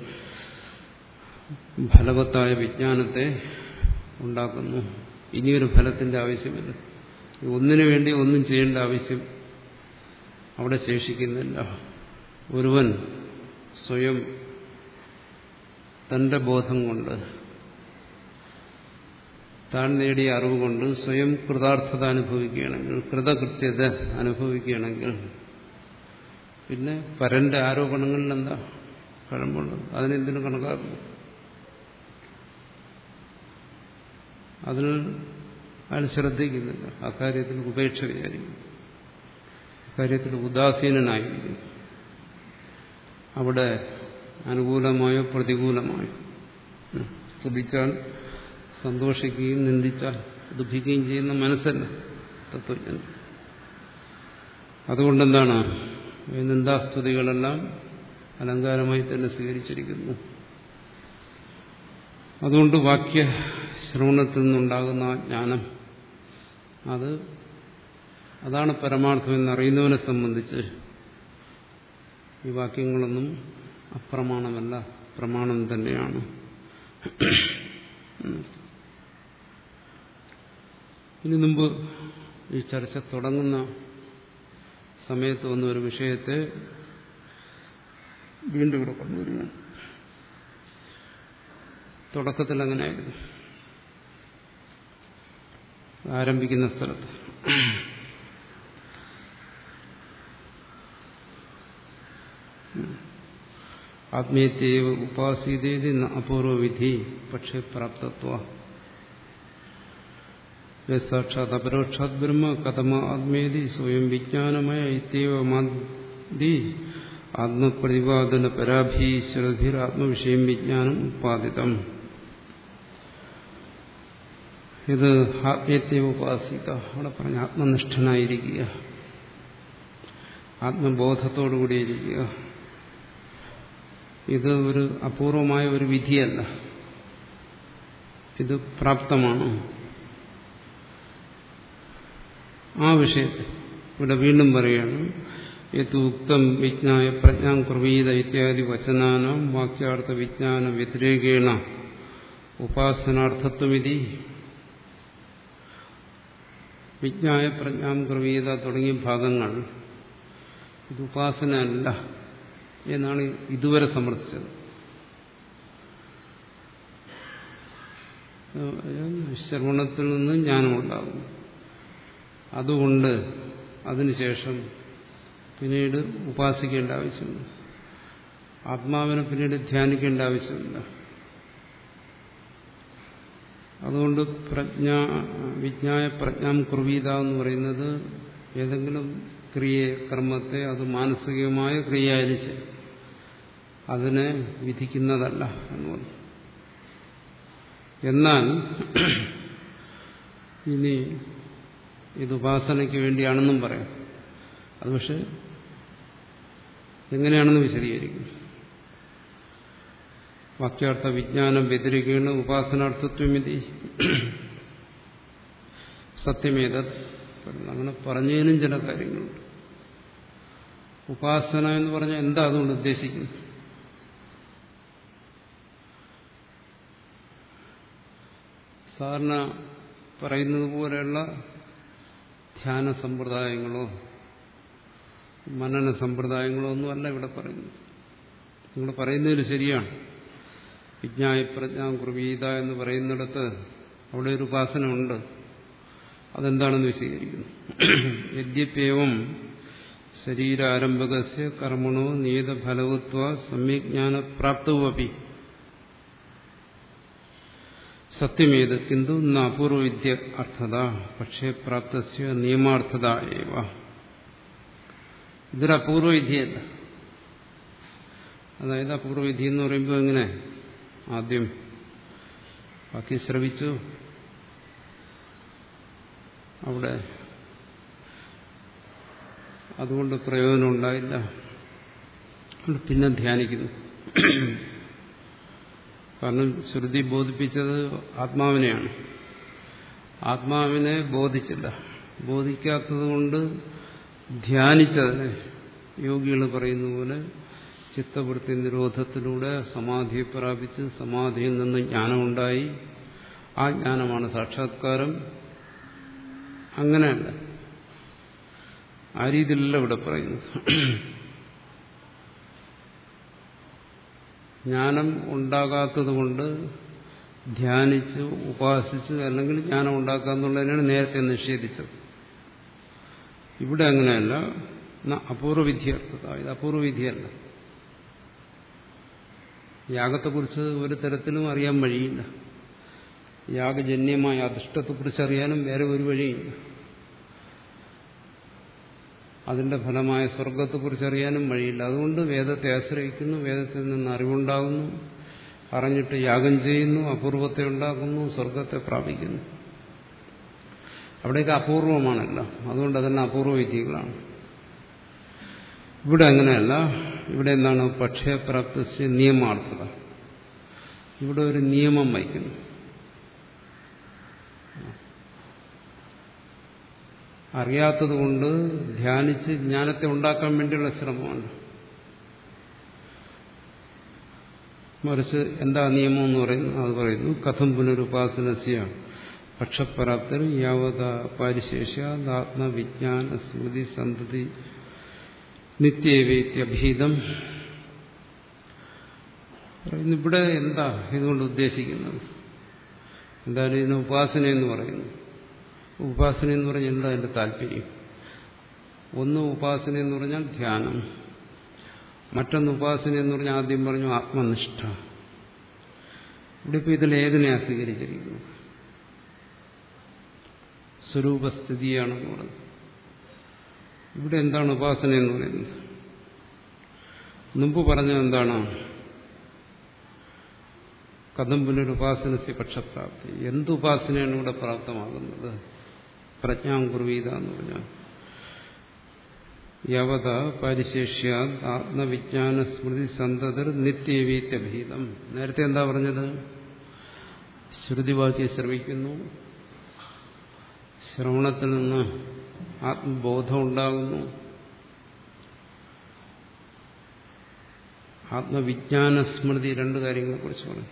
ഫലവത്തായ വിജ്ഞാനത്തെ ഉണ്ടാക്കുന്നു ഇനിയൊരു ഫലത്തിന്റെ ആവശ്യമില്ല ഒന്നിനു വേണ്ടി ഒന്നും ചെയ്യേണ്ട ആവശ്യം അവിടെ ശേഷിക്കുന്നില്ല ഒരുവൻ സ്വയം തന്റെ ബോധം കൊണ്ട് താൻ നേടിയ അറിവ് കൊണ്ട് സ്വയം കൃതാർത്ഥത അനുഭവിക്കുകയാണെങ്കിൽ കൃതകൃത്യത അനുഭവിക്കുകയാണെങ്കിൽ പിന്നെ പരന്റെ ആരോപണങ്ങളിൽ എന്താ കഴമ്പുള്ളത് അതിനെന്തിനു കണക്കാക്കുന്നു അതിൽ അയാൾ ശ്രദ്ധിക്കുന്നില്ല അക്കാര്യത്തിൽ ഉപേക്ഷ വിചാരിക്കുന്നു അക്കാര്യത്തിൽ ഉദാസീനനായിരിക്കുന്നു അവിടെ അനുകൂലമായോ പ്രതികൂലമായോ സ്തുതിച്ചാൽ സന്തോഷിക്കുകയും നിന്ദിച്ചാൽ ദുഃഖിക്കുകയും ചെയ്യുന്ന മനസ്സല്ല തത്വജ്ഞൻ അതുകൊണ്ടെന്താണ് ഈ നിന്ദാസ്തുതികളെല്ലാം അലങ്കാരമായി തന്നെ സ്വീകരിച്ചിരിക്കുന്നു അതുകൊണ്ട് വാക്യ ശ്രവണത്തിൽ നിന്നുണ്ടാകുന്ന ആ ജ്ഞാനം അത് അതാണ് പരമാർത്ഥം എന്നറിയുന്നവനെ സംബന്ധിച്ച് ഈ വാക്യങ്ങളൊന്നും അപ്രമാണമല്ല പ്രമാണം തന്നെയാണ് ഇനി മുമ്പ് ഈ ചർച്ച തുടങ്ങുന്ന സമയത്ത് വന്ന ഒരു വിഷയത്തെ വീണ്ടും ഇവിടെ കൊണ്ടുവരികയാണ് തുടക്കത്തിൽ അങ്ങനെയായിരുന്നു ആരംഭിക്കുന്ന സ്ഥലത്ത് ആത്മീയത്യേവ ഉപാസീതേതി അപൂർവവിധി പക്ഷേ പ്രാപ്തത്വ സാക്ഷാത് അപരോക്ഷാത് ബ്രഹ്മ കഥമ ആത്മേതി സ്വയം വിജ്ഞാനമയ ഇത്യവമാതി ആത്മപ്രതിപാദന പരാഭീശ്വരധിർ ആത്മവിഷയം വിജ്ഞാനം ഉത്പാദിതം ഇത് ആത്മീയത്തെ ഉപാസിക്ക അവിടെ പറഞ്ഞ ആത്മനിഷ്ഠനായിരിക്കുക ആത്മബോധത്തോടുകൂടിയിരിക്കുക ഇത് ഒരു അപൂർവമായ ഒരു വിധിയല്ല ഇത് പ്രാപ്തമാണ് ആ വിഷയത്തെ ഇവിടെ വീണ്ടും പറയുകയാണ് യത്ത് ഉക്തം വിജ്ഞായ പ്രജ്ഞാം കുർവീത ഇത്യാദി വചനാനാം വാക്യാർത്ഥ വിജ്ഞാന വ്യതിരേകേണ ഉപാസനാർത്ഥത്വമിതി വിജ്ഞായ പ്രജ്ഞാം കുർവീത തുടങ്ങിയ ഭാഗങ്ങൾ ഇത് ഉപാസന അല്ല എന്നാണ് ഇതുവരെ സമർത്ഥിച്ചത് ശ്രവണത്തിൽ നിന്ന് ജ്ഞാനമുണ്ടാകും അതുകൊണ്ട് അതിനുശേഷം പിന്നീട് ഉപാസിക്കേണ്ട ആവശ്യമില്ല ആത്മാവിനെ പിന്നീട് ധ്യാനിക്കേണ്ട ആവശ്യമില്ല അതുകൊണ്ട് പ്രജ്ഞ വിജ്ഞായ പ്രജ്ഞാം കുർവീത എന്ന് പറയുന്നത് ഏതെങ്കിലും ക്രിയയെ കർമ്മത്തെ അത് മാനസികമായ ക്രിയയായാലും ശരി അതിനെ വിധിക്കുന്നതല്ല എന്ന് പറഞ്ഞു എന്നാൽ ഇനി ഇത് ഉപാസനയ്ക്ക് വേണ്ടിയാണെന്നും പറയാം അത് പക്ഷെ എങ്ങനെയാണെന്ന് വിശദീകരിക്കും വാക്യാർത്ഥ വിജ്ഞാനം വ്യതിരിക്കുകയാണ് ഉപാസനാർത്ഥത്വമിതി സത്യമേത അങ്ങനെ പറഞ്ഞതിനും ചില കാര്യങ്ങളുണ്ട് ഉപാസന എന്ന് പറഞ്ഞാൽ എന്താ അതുകൊണ്ട് ഉദ്ദേശിക്കുന്നത് സാധാരണ പറയുന്നത് പോലെയുള്ള ധ്യാന സമ്പ്രദായങ്ങളോ മനന സമ്പ്രദായങ്ങളോ ഒന്നുമല്ല ഇവിടെ പറയുന്നത് നിങ്ങൾ പറയുന്നതിൽ ശരിയാണ് വിജ്ഞായ പ്രജ്ഞാ കുർവീത എന്ന് പറയുന്നിടത്ത് അവിടെ ഒരു ഉപാസന ഉണ്ട് അതെന്താണെന്ന് വിശദീകരിക്കുന്നു യദ്യപ്യവം ശരീരാരംഭകസ്യ കർമ്മണോ നിയതഫലവത്വ സമ്യജ്ഞാന പ്രാപ്തവുമപി സത്യമേത് കിന്തു അപൂർവവിദ്യ അർത്ഥത പക്ഷേ പ്രാപ്തസ്യ നിയമാർത്ഥത ഏവ ഇതൊരു അപൂർവവിദ്യയല്ല അതായത് അപൂർവവിധി എന്ന് പറയുമ്പോൾ എങ്ങനെ ആദ്യം ബാക്കി ശ്രവിച്ചു അവിടെ അതുകൊണ്ട് പ്രയോജനം ഉണ്ടായില്ല പിന്നെ ധ്യാനിക്കുന്നു കാരണം ശ്രുതി ബോധിപ്പിച്ചത് ആത്മാവിനെയാണ് ആത്മാവിനെ ബോധിച്ചില്ല ബോധിക്കാത്തത് കൊണ്ട് ധ്യാനിച്ചതിനെ യോഗികൾ പറയുന്ന പോലെ ചിത്തവൃത്തി നിരോധത്തിലൂടെ സമാധിയെ പ്രാപിച്ച് സമാധിയിൽ നിന്ന് ജ്ഞാനമുണ്ടായി ആ ജ്ഞാനമാണ് സാക്ഷാത്കാരം അങ്ങനെയല്ല ആ രീതിയിലല്ല ഇവിടെ പറയുന്നത് ജ്ഞാനം ഉണ്ടാകാത്തത് കൊണ്ട് ധ്യാനിച്ച് ഉപാസിച്ച് അല്ലെങ്കിൽ ജ്ഞാനം ഉണ്ടാക്കാന്നുള്ളതിനാണ് നേരത്തെ നിഷേധിച്ചത് ഇവിടെ അങ്ങനെയല്ല അപൂർവവിദ്യർത്ഥത ഇത് അപൂർവവിധിയല്ല യാഗത്തെക്കുറിച്ച് ഒരു തരത്തിലും അറിയാൻ വഴിയില്ല യാഗജന്യമായ അധിഷ്ഠത്തെക്കുറിച്ച് അറിയാനും വേറെ ഒരു വഴിയില്ല അതിന്റെ ഫലമായ സ്വർഗത്തെക്കുറിച്ച് അറിയാനും വഴിയില്ല അതുകൊണ്ട് വേദത്തെ ആശ്രയിക്കുന്നു വേദത്തിൽ നിന്ന് അറിവുണ്ടാകുന്നു അറിഞ്ഞിട്ട് യാഗം ചെയ്യുന്നു അപൂർവത്തെ ഉണ്ടാക്കുന്നു സ്വർഗത്തെ പ്രാപിക്കുന്നു അവിടെയൊക്കെ അപൂർവമാണല്ല അതുകൊണ്ട് അതെല്ലാം അപൂർവ വിധികളാണ് ഇവിടെ അങ്ങനെയല്ല ഇവിടെ എന്താണ് പക്ഷയപ്രാപ്തി നിയമാർത്ഥത ഇവിടെ ഒരു നിയമം വയ്ക്കുന്നു അറിയാത്തതുകൊണ്ട് ധ്യാനിച്ച് ജ്ഞാനത്തെ ഉണ്ടാക്കാൻ വേണ്ടിയുള്ള ശ്രമമാണ് മറിച്ച് എന്താ നിയമം എന്ന് പറയുന്നു അത് പറയുന്നു കഥം പുനരുപാസനസ്യ പക്ഷപ്രാപ്തർ യാവത പാരിശേഷ്യ ആത്മവിജ്ഞാന സ്മൃതി സന്തതി നിത്യവേത്യഭീതം പറയുന്നു ഇവിടെ എന്താ ഇതുകൊണ്ട് ഉദ്ദേശിക്കുന്നത് എന്തായാലും ഇതിന് ഉപാസന എന്ന് പറയുന്നു ഉപാസന എന്ന് പറഞ്ഞാൽ എന്താ അതിന്റെ താല്പര്യം ഒന്ന് ഉപാസന എന്ന് പറഞ്ഞാൽ ധ്യാനം മറ്റൊന്ന് ഉപാസന എന്ന് പറഞ്ഞാൽ ആദ്യം പറഞ്ഞു ആത്മനിഷ്ഠ ഇവിടെ ഇപ്പോൾ ഇതിൽ ഏതിനെയാ സ്വീകരിച്ചിരിക്കുന്നത് സ്വരൂപസ്ഥിതിയാണെന്ന് പറയുന്നത് ഇവിടെ എന്താണ് ഉപാസന എന്ന് പറയുന്നത് മുമ്പ് പറഞ്ഞത് എന്താണ് കഥം പുനരുപാസനസ്യ പക്ഷപ്രാപ്തി എന്ത് ഉപാസനയാണ് ഇവിടെ പ്രാപ്തമാകുന്നത് പ്രജ്ഞാകുർവീത എന്ന് പറഞ്ഞാൽ യവത പരിശേഷ്യ ആത്മവിജ്ഞാന സ്മൃതി സന്തതർ നിത്യവീത്യഭീതം നേരത്തെ എന്താ പറഞ്ഞത് ശ്രുതിവാക്യം ശ്രമിക്കുന്നു ശ്രവണത്തിൽ നിന്ന് ആത്മബോധം ഉണ്ടാകുന്നു ആത്മവിജ്ഞാന സ്മൃതി രണ്ട് കാര്യങ്ങളെക്കുറിച്ച് പറഞ്ഞു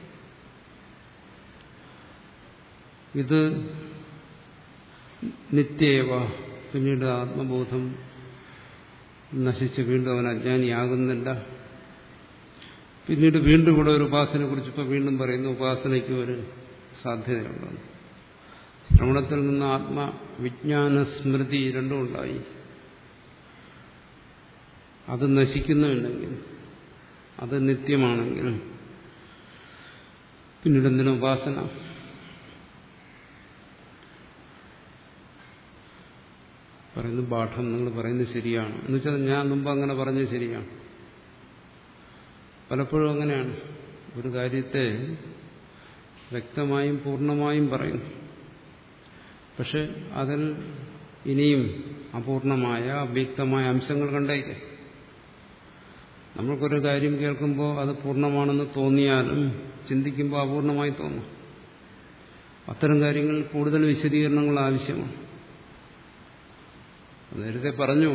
ഇത് നിത്യേവ പിന്നീട് ആത്മബോധം നശിച്ച് വീണ്ടും അവൻ അജ്ഞാനിയാകുന്നില്ല പിന്നീട് വീണ്ടും ഇവിടെ ഒരു ഉപാസനയെ കുറിച്ച് ഇപ്പോൾ വീണ്ടും പറയുന്നു ഉപാസനയ്ക്ക് ഒരു സാധ്യതയുണ്ടെന്ന് ശ്രവണത്തിൽ നിന്ന് ആത്മവിജ്ഞാന സ്മൃതി രണ്ടും ഉണ്ടായി അത് നശിക്കുന്നുണ്ടെങ്കിൽ അത് നിത്യമാണെങ്കിൽ പിന്നീട് എന്തിനും ഉപാസന പറയുന്നു പാഠം നിങ്ങൾ പറയുന്നത് ശരിയാണ് എന്ന് വെച്ചാൽ ഞാൻ മുമ്പ് അങ്ങനെ പറഞ്ഞത് ശരിയാണ് പലപ്പോഴും അങ്ങനെയാണ് ഒരു കാര്യത്തെ വ്യക്തമായും പൂർണ്ണമായും പറയുന്നു പക്ഷെ അതിൽ ഇനിയും അപൂർണമായ അവ്യക്തമായ അംശങ്ങൾ കണ്ടേക്കെ നമ്മൾക്കൊരു കാര്യം കേൾക്കുമ്പോൾ അത് പൂർണ്ണമാണെന്ന് തോന്നിയാലും ചിന്തിക്കുമ്പോൾ അപൂർണമായി തോന്നും അത്തരം കാര്യങ്ങളിൽ കൂടുതൽ വിശദീകരണങ്ങൾ ആവശ്യമാണ് നേരത്തെ പറഞ്ഞു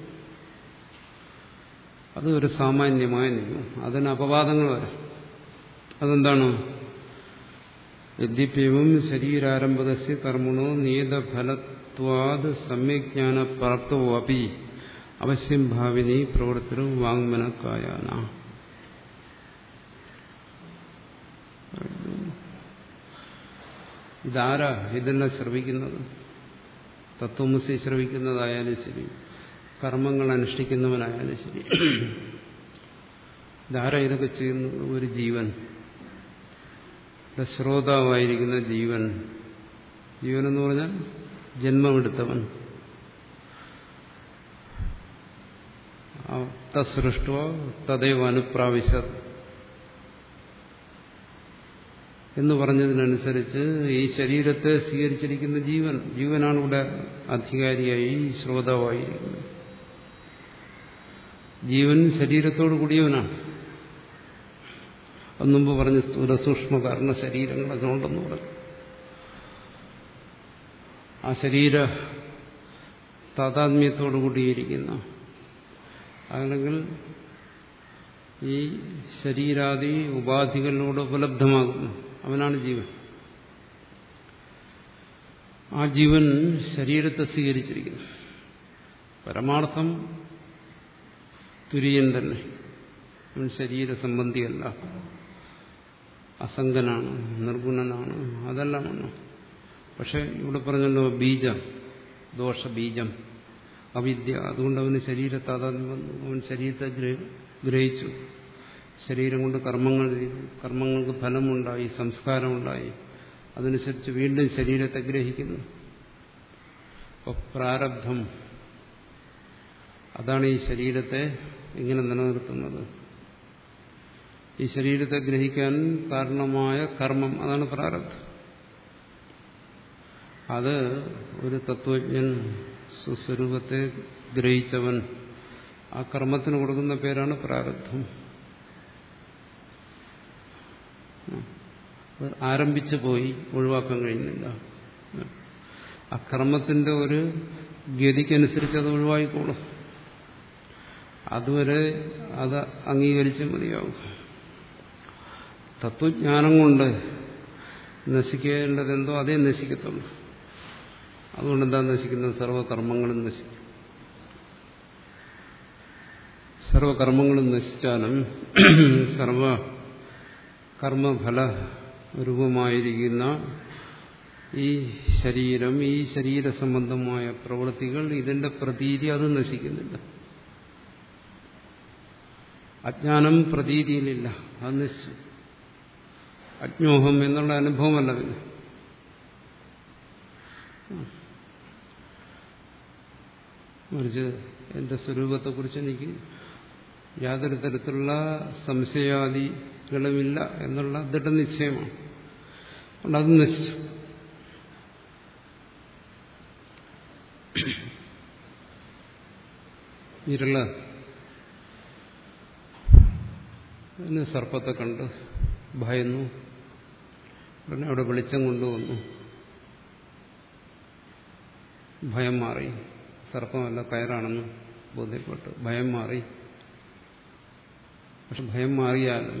അത് ഒരു സാമാന്യമായ നിയമം അതിന് അപവാദങ്ങൾ വരാം അതെന്താണ് യദ്യപ്യവും ശരീരാരംഭകസ്യ കർമ്മണോ നിയതഫലത്വാത് സമ്യജ്ഞാന പ്രാപ്തവോ അപ്പി അവശ്യം ഭാവിനി പ്രവർത്തനവും വാങ്മനക്കായാന ഇതാരാ ഇതെല്ലാം ശ്രവിക്കുന്നത് തത്വമസി ശ്രവിക്കുന്നതായാലും ശരി കർമ്മങ്ങൾ അനുഷ്ഠിക്കുന്നവനായാലും ശരി ഇതാരാ ഇതൊക്കെ ചെയ്യുന്നത് ഒരു ജീവൻ ശ്രോതാവായിരിക്കുന്ന ജീവൻ ജീവൻ എന്ന് പറഞ്ഞാൽ ജന്മമെടുത്തവൻ തസൃഷ്ടോ തദൈവ അനുപ്രാവശ്യ എന്ന് പറഞ്ഞതിനനുസരിച്ച് ഈ ശരീരത്തെ സ്വീകരിച്ചിരിക്കുന്ന ജീവൻ ജീവനാണ് ഇവിടെ അധികാരിയായി ശ്രോതാവായിരിക്കുന്നത് ജീവൻ ശരീരത്തോട് കൂടിയവനാണ് അത് മുമ്പ് പറഞ്ഞ സ്ഥൂലസൂക്ഷ്മ കാരണ ശരീരങ്ങളൊക്കെ ഉണ്ടെന്ന് പറഞ്ഞു ആ ശരീര താതാത്മ്യത്തോടു കൂടിയിരിക്കുന്ന അല്ലെങ്കിൽ ഈ ശരീരാദി ഉപാധികളിലൂടെ ഉപലബ്ധമാകുന്നു അവനാണ് ജീവൻ ആ ജീവൻ ശരീരത്തെ സ്വീകരിച്ചിരിക്കുന്നു പരമാർത്ഥം തുര്യൻ തന്നെ അവൻ ശരീര സംബന്ധിയല്ല അസംഗനാണ് നിർഗുണനാണ് അതെല്ലാമാണ് പക്ഷെ ഇവിടെ പറഞ്ഞല്ലോ ബീജം ദോഷബീജം അവിദ്യ അതുകൊണ്ട് അവന് ശരീരത്താതാത്മ്യം വന്നു അവൻ ശരീരത്തെ ഗ്രഹിച്ചു ശരീരം കൊണ്ട് കർമ്മങ്ങൾ ചെയ്തു കർമ്മങ്ങൾക്ക് ഫലമുണ്ടായി സംസ്കാരമുണ്ടായി അതനുസരിച്ച് വീണ്ടും ശരീരത്തെ ഗ്രഹിക്കുന്നു അപ്പോൾ പ്രാരബ്ധം അതാണ് ഈ ശരീരത്തെ ഇങ്ങനെ നിലനിർത്തുന്നത് ഈ ശരീരത്തെ ഗ്രഹിക്കാൻ കാരണമായ കർമ്മം അതാണ് പ്രാരബ്ധം അത് ഒരു തത്വജ്ഞൻ സ്വസ്വരൂപത്തെ ഗ്രഹിച്ചവൻ ആ കർമ്മത്തിന് കൊടുക്കുന്ന പേരാണ് പ്രാരബ്ധം ആരംഭിച്ചു പോയി ഒഴിവാക്കാൻ കഴിയുന്നില്ല ആ കർമ്മത്തിന്റെ ഒരു ഗതിക്കനുസരിച്ച് അത് ഒഴിവായിക്കോളും അതുവരെ അത് അംഗീകരിച്ച് മതിയാവും തത്വജ്ഞാനം കൊണ്ട് നശിക്കേണ്ടതെന്തോ അതേ നശിക്കത്തുള്ളൂ അതുകൊണ്ട് എന്താ നശിക്കുന്നത് സർവകർമ്മങ്ങളും നശിക്കും സർവകർമ്മങ്ങളും നശിച്ചാലും സർവ കർമ്മഫല രൂപമായിരിക്കുന്ന ഈ ശരീരം ഈ ശരീര സംബന്ധമായ പ്രവൃത്തികൾ ഇതിന്റെ പ്രതീതി അത് നശിക്കുന്നില്ല അജ്ഞാനം പ്രതീതിയിലില്ല അത് നശിച്ചു അജ്ഞോഹം എന്നുള്ള അനുഭവമല്ല പിന്നെ മറിച്ച് എന്റെ സ്വരൂപത്തെക്കുറിച്ച് എനിക്ക് യാതൊരു തരത്തിലുള്ള സംശയാദികളുമില്ല എന്നുള്ള ദൃഢനിശ്ചയമാണ് അതുകൊണ്ട് അത് നശിച്ചു ഇരുള അതിന് സർപ്പത്തെ കണ്ട് ഭയന്നു ഉടനെ അവിടെ വെളിച്ചം കൊണ്ടുവന്നു ഭയം മാറി സർപ്പമല്ല കയറാണെന്ന് ബോധ്യപ്പെട്ടു ഭയം മാറി പക്ഷെ ഭയം മാറിയാലും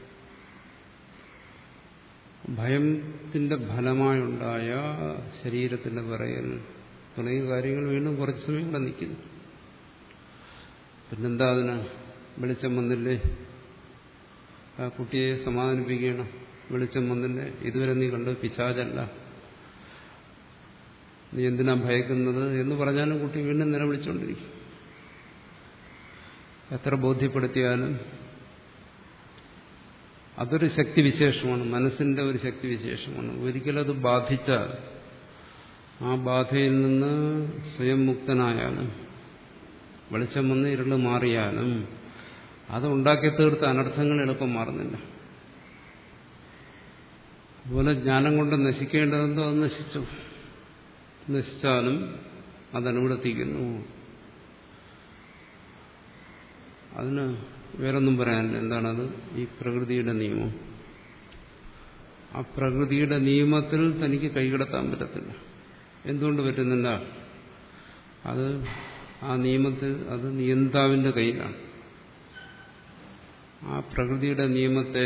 ഭയത്തിന്റെ ഫലമായുണ്ടായ ശരീരത്തിന്റെ വിറയൽ തുടങ്ങിയ കാര്യങ്ങൾ വീണ്ടും കുറച്ച് സമയം ഇവിടെ നിൽക്കുന്നു പിന്നെന്താ അതിന് വെളിച്ചം വന്നില്ലേ ആ കുട്ടിയെ സമാധാനിപ്പിക്കണം വെളിച്ചം വന്നില്ലേ ഇതുവരെ നീ കണ്ടു പിശാചല്ല നീ എന്തിനാ ഭയക്കുന്നത് എന്ന് പറഞ്ഞാലും കുട്ടി വീണ്ടും നിലവിളിച്ചുകൊണ്ടിരിക്കും എത്ര ബോധ്യപ്പെടുത്തിയാലും അതൊരു ശക്തിവിശേഷമാണ് മനസ്സിന്റെ ഒരു ശക്തിവിശേഷമാണ് ഒരിക്കലും അത് ബാധിച്ചാൽ ആ ബാധയിൽ നിന്ന് സ്വയം മുക്തനായാലും വെളിച്ചം വന്ന് ഇരുള് മാറിയാലും അത് ഉണ്ടാക്കി തീർത്ത അനർത്ഥങ്ങൾ എളുപ്പം മാറുന്നില്ല അതുപോലെ ജ്ഞാനം കൊണ്ട് നശിക്കേണ്ടതെന്തോ അത് നശിച്ചു നശിച്ചാലും അതനുവർത്തിക്കുന്നു അതിന് വേറൊന്നും പറയാനില്ല എന്താണത് ഈ പ്രകൃതിയുടെ നിയമം ആ പ്രകൃതിയുടെ നിയമത്തിൽ തനിക്ക് കൈകടത്താൻ പറ്റത്തില്ല എന്തുകൊണ്ട് പറ്റുന്നില്ല അത് ആ നിയമത്തിൽ അത് നിയന്താവിന്റെ കയ്യിലാണ് ആ പ്രകൃതിയുടെ നിയമത്തെ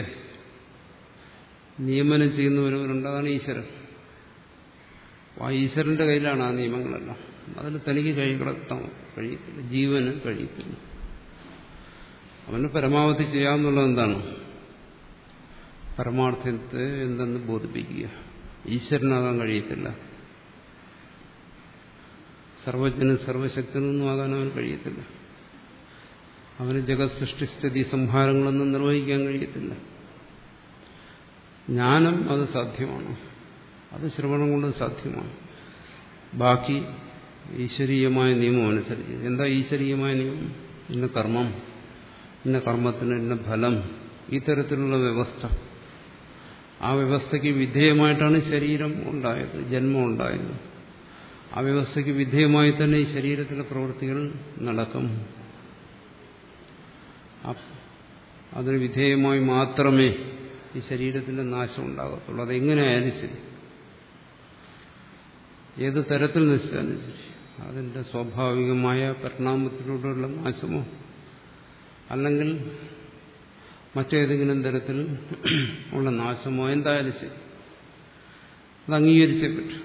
നിയമനം ചെയ്യുന്ന ഒരുവരുണ്ട് അതാണ് ഈശ്വരൻ ആ ഈശ്വരന്റെ കയ്യിലാണ് ആ നിയമങ്ങളെല്ലാം അതിന് തനിക്ക് കൈകടത്താൻ കഴിയത്തില്ല ജീവന് കഴിയത്തില്ല അവന് പരമാവധി ചെയ്യാമെന്നുള്ളത് എന്താണ് പരമാർത്ഥത്തെ എന്തെന്ന് ബോധിപ്പിക്കുക ഈശ്വരനാകാൻ കഴിയത്തില്ല സർവജ്ഞനും സർവശക്തനൊന്നും ആകാൻ അവൻ കഴിയത്തില്ല അവന് ജഗത് സൃഷ്ടിസ്ഥിതി സംഹാരങ്ങളൊന്നും നിർവഹിക്കാൻ കഴിയത്തില്ല ജ്ഞാനം അത് സാധ്യമാണ് അത് ശ്രവണം കൊണ്ട് സാധ്യമാണ് ബാക്കി ഈശ്വരീയമായ നിയമം അനുസരിച്ച് എന്താ ഈശ്വരീയമായ നിയമം ഇന്ന കർമ്മം ഇന്ന കർമ്മത്തിന് ഇന്ന ഫലം ഈ തരത്തിലുള്ള വ്യവസ്ഥ ആ വ്യവസ്ഥയ്ക്ക് വിധേയമായിട്ടാണ് ശരീരം ഉണ്ടായത് ജന്മം ഉണ്ടായത് ആ വ്യവസ്ഥയ്ക്ക് വിധേയമായി തന്നെ ഈ ശരീരത്തിലെ പ്രവൃത്തികൾ നടക്കും അതിന് വിധേയമായി മാത്രമേ ഈ ശരീരത്തിന്റെ നാശം ഉണ്ടാകത്തുള്ളൂ അതെങ്ങനെയായാലും ശരി ഏത് തരത്തിൽ നശിച്ചാലും ശരി അതിന്റെ സ്വാഭാവികമായ പരിണാമത്തിലൂടെയുള്ള നാശമോ അല്ലെങ്കിൽ മറ്റേതെങ്കിലും തരത്തിൽ ഉള്ള നാശമോ എന്തായാലും ശരി അത് അംഗീകരിച്ചേ പറ്റും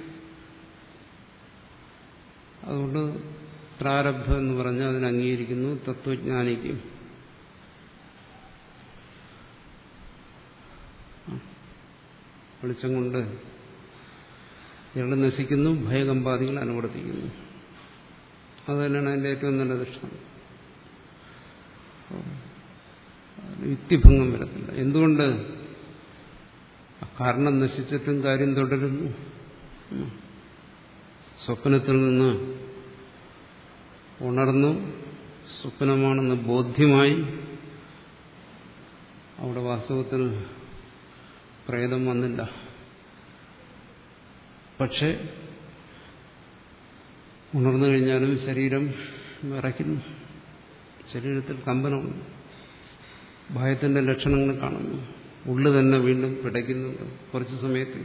അതുകൊണ്ട് പ്രാരബ്ധം എന്ന് പറഞ്ഞാൽ അതിനെ അംഗീകരിക്കുന്നു തത്വജ്ഞാനിക്കും വെളിച്ചം കൊണ്ട് ഇയാൾ നശിക്കുന്നു ഭയകമ്പാദികൾ അനുവർത്തിക്കുന്നു അത് തന്നെയാണ് അതിൻ്റെ ഏറ്റവും നല്ല ദൃഷ്ടാന്തം യുക്തിഭംഗം വരത്തില്ല എന്തുകൊണ്ട് കാരണം നശിച്ചിട്ടും കാര്യം തുടരുന്നു സ്വപ്നത്തിൽ നിന്ന് ഉണർന്നു സ്വപ്നമാണെന്ന് ബോധ്യമായി അവിടെ വാസ്തവത്തിൽ പ്രേതം വന്നില്ല പക്ഷെ ഉണർന്നു കഴിഞ്ഞാലും ശരീരം വിറയ്ക്കുന്നു ശരീരത്തിൽ കമ്പനമുണ്ട് ഭയത്തിന്റെ ലക്ഷണങ്ങൾ കാണുന്നു ഉള്ളു തന്നെ വീണ്ടും പിടയ്ക്കുന്നുണ്ട് കുറച്ച് സമയത്ത്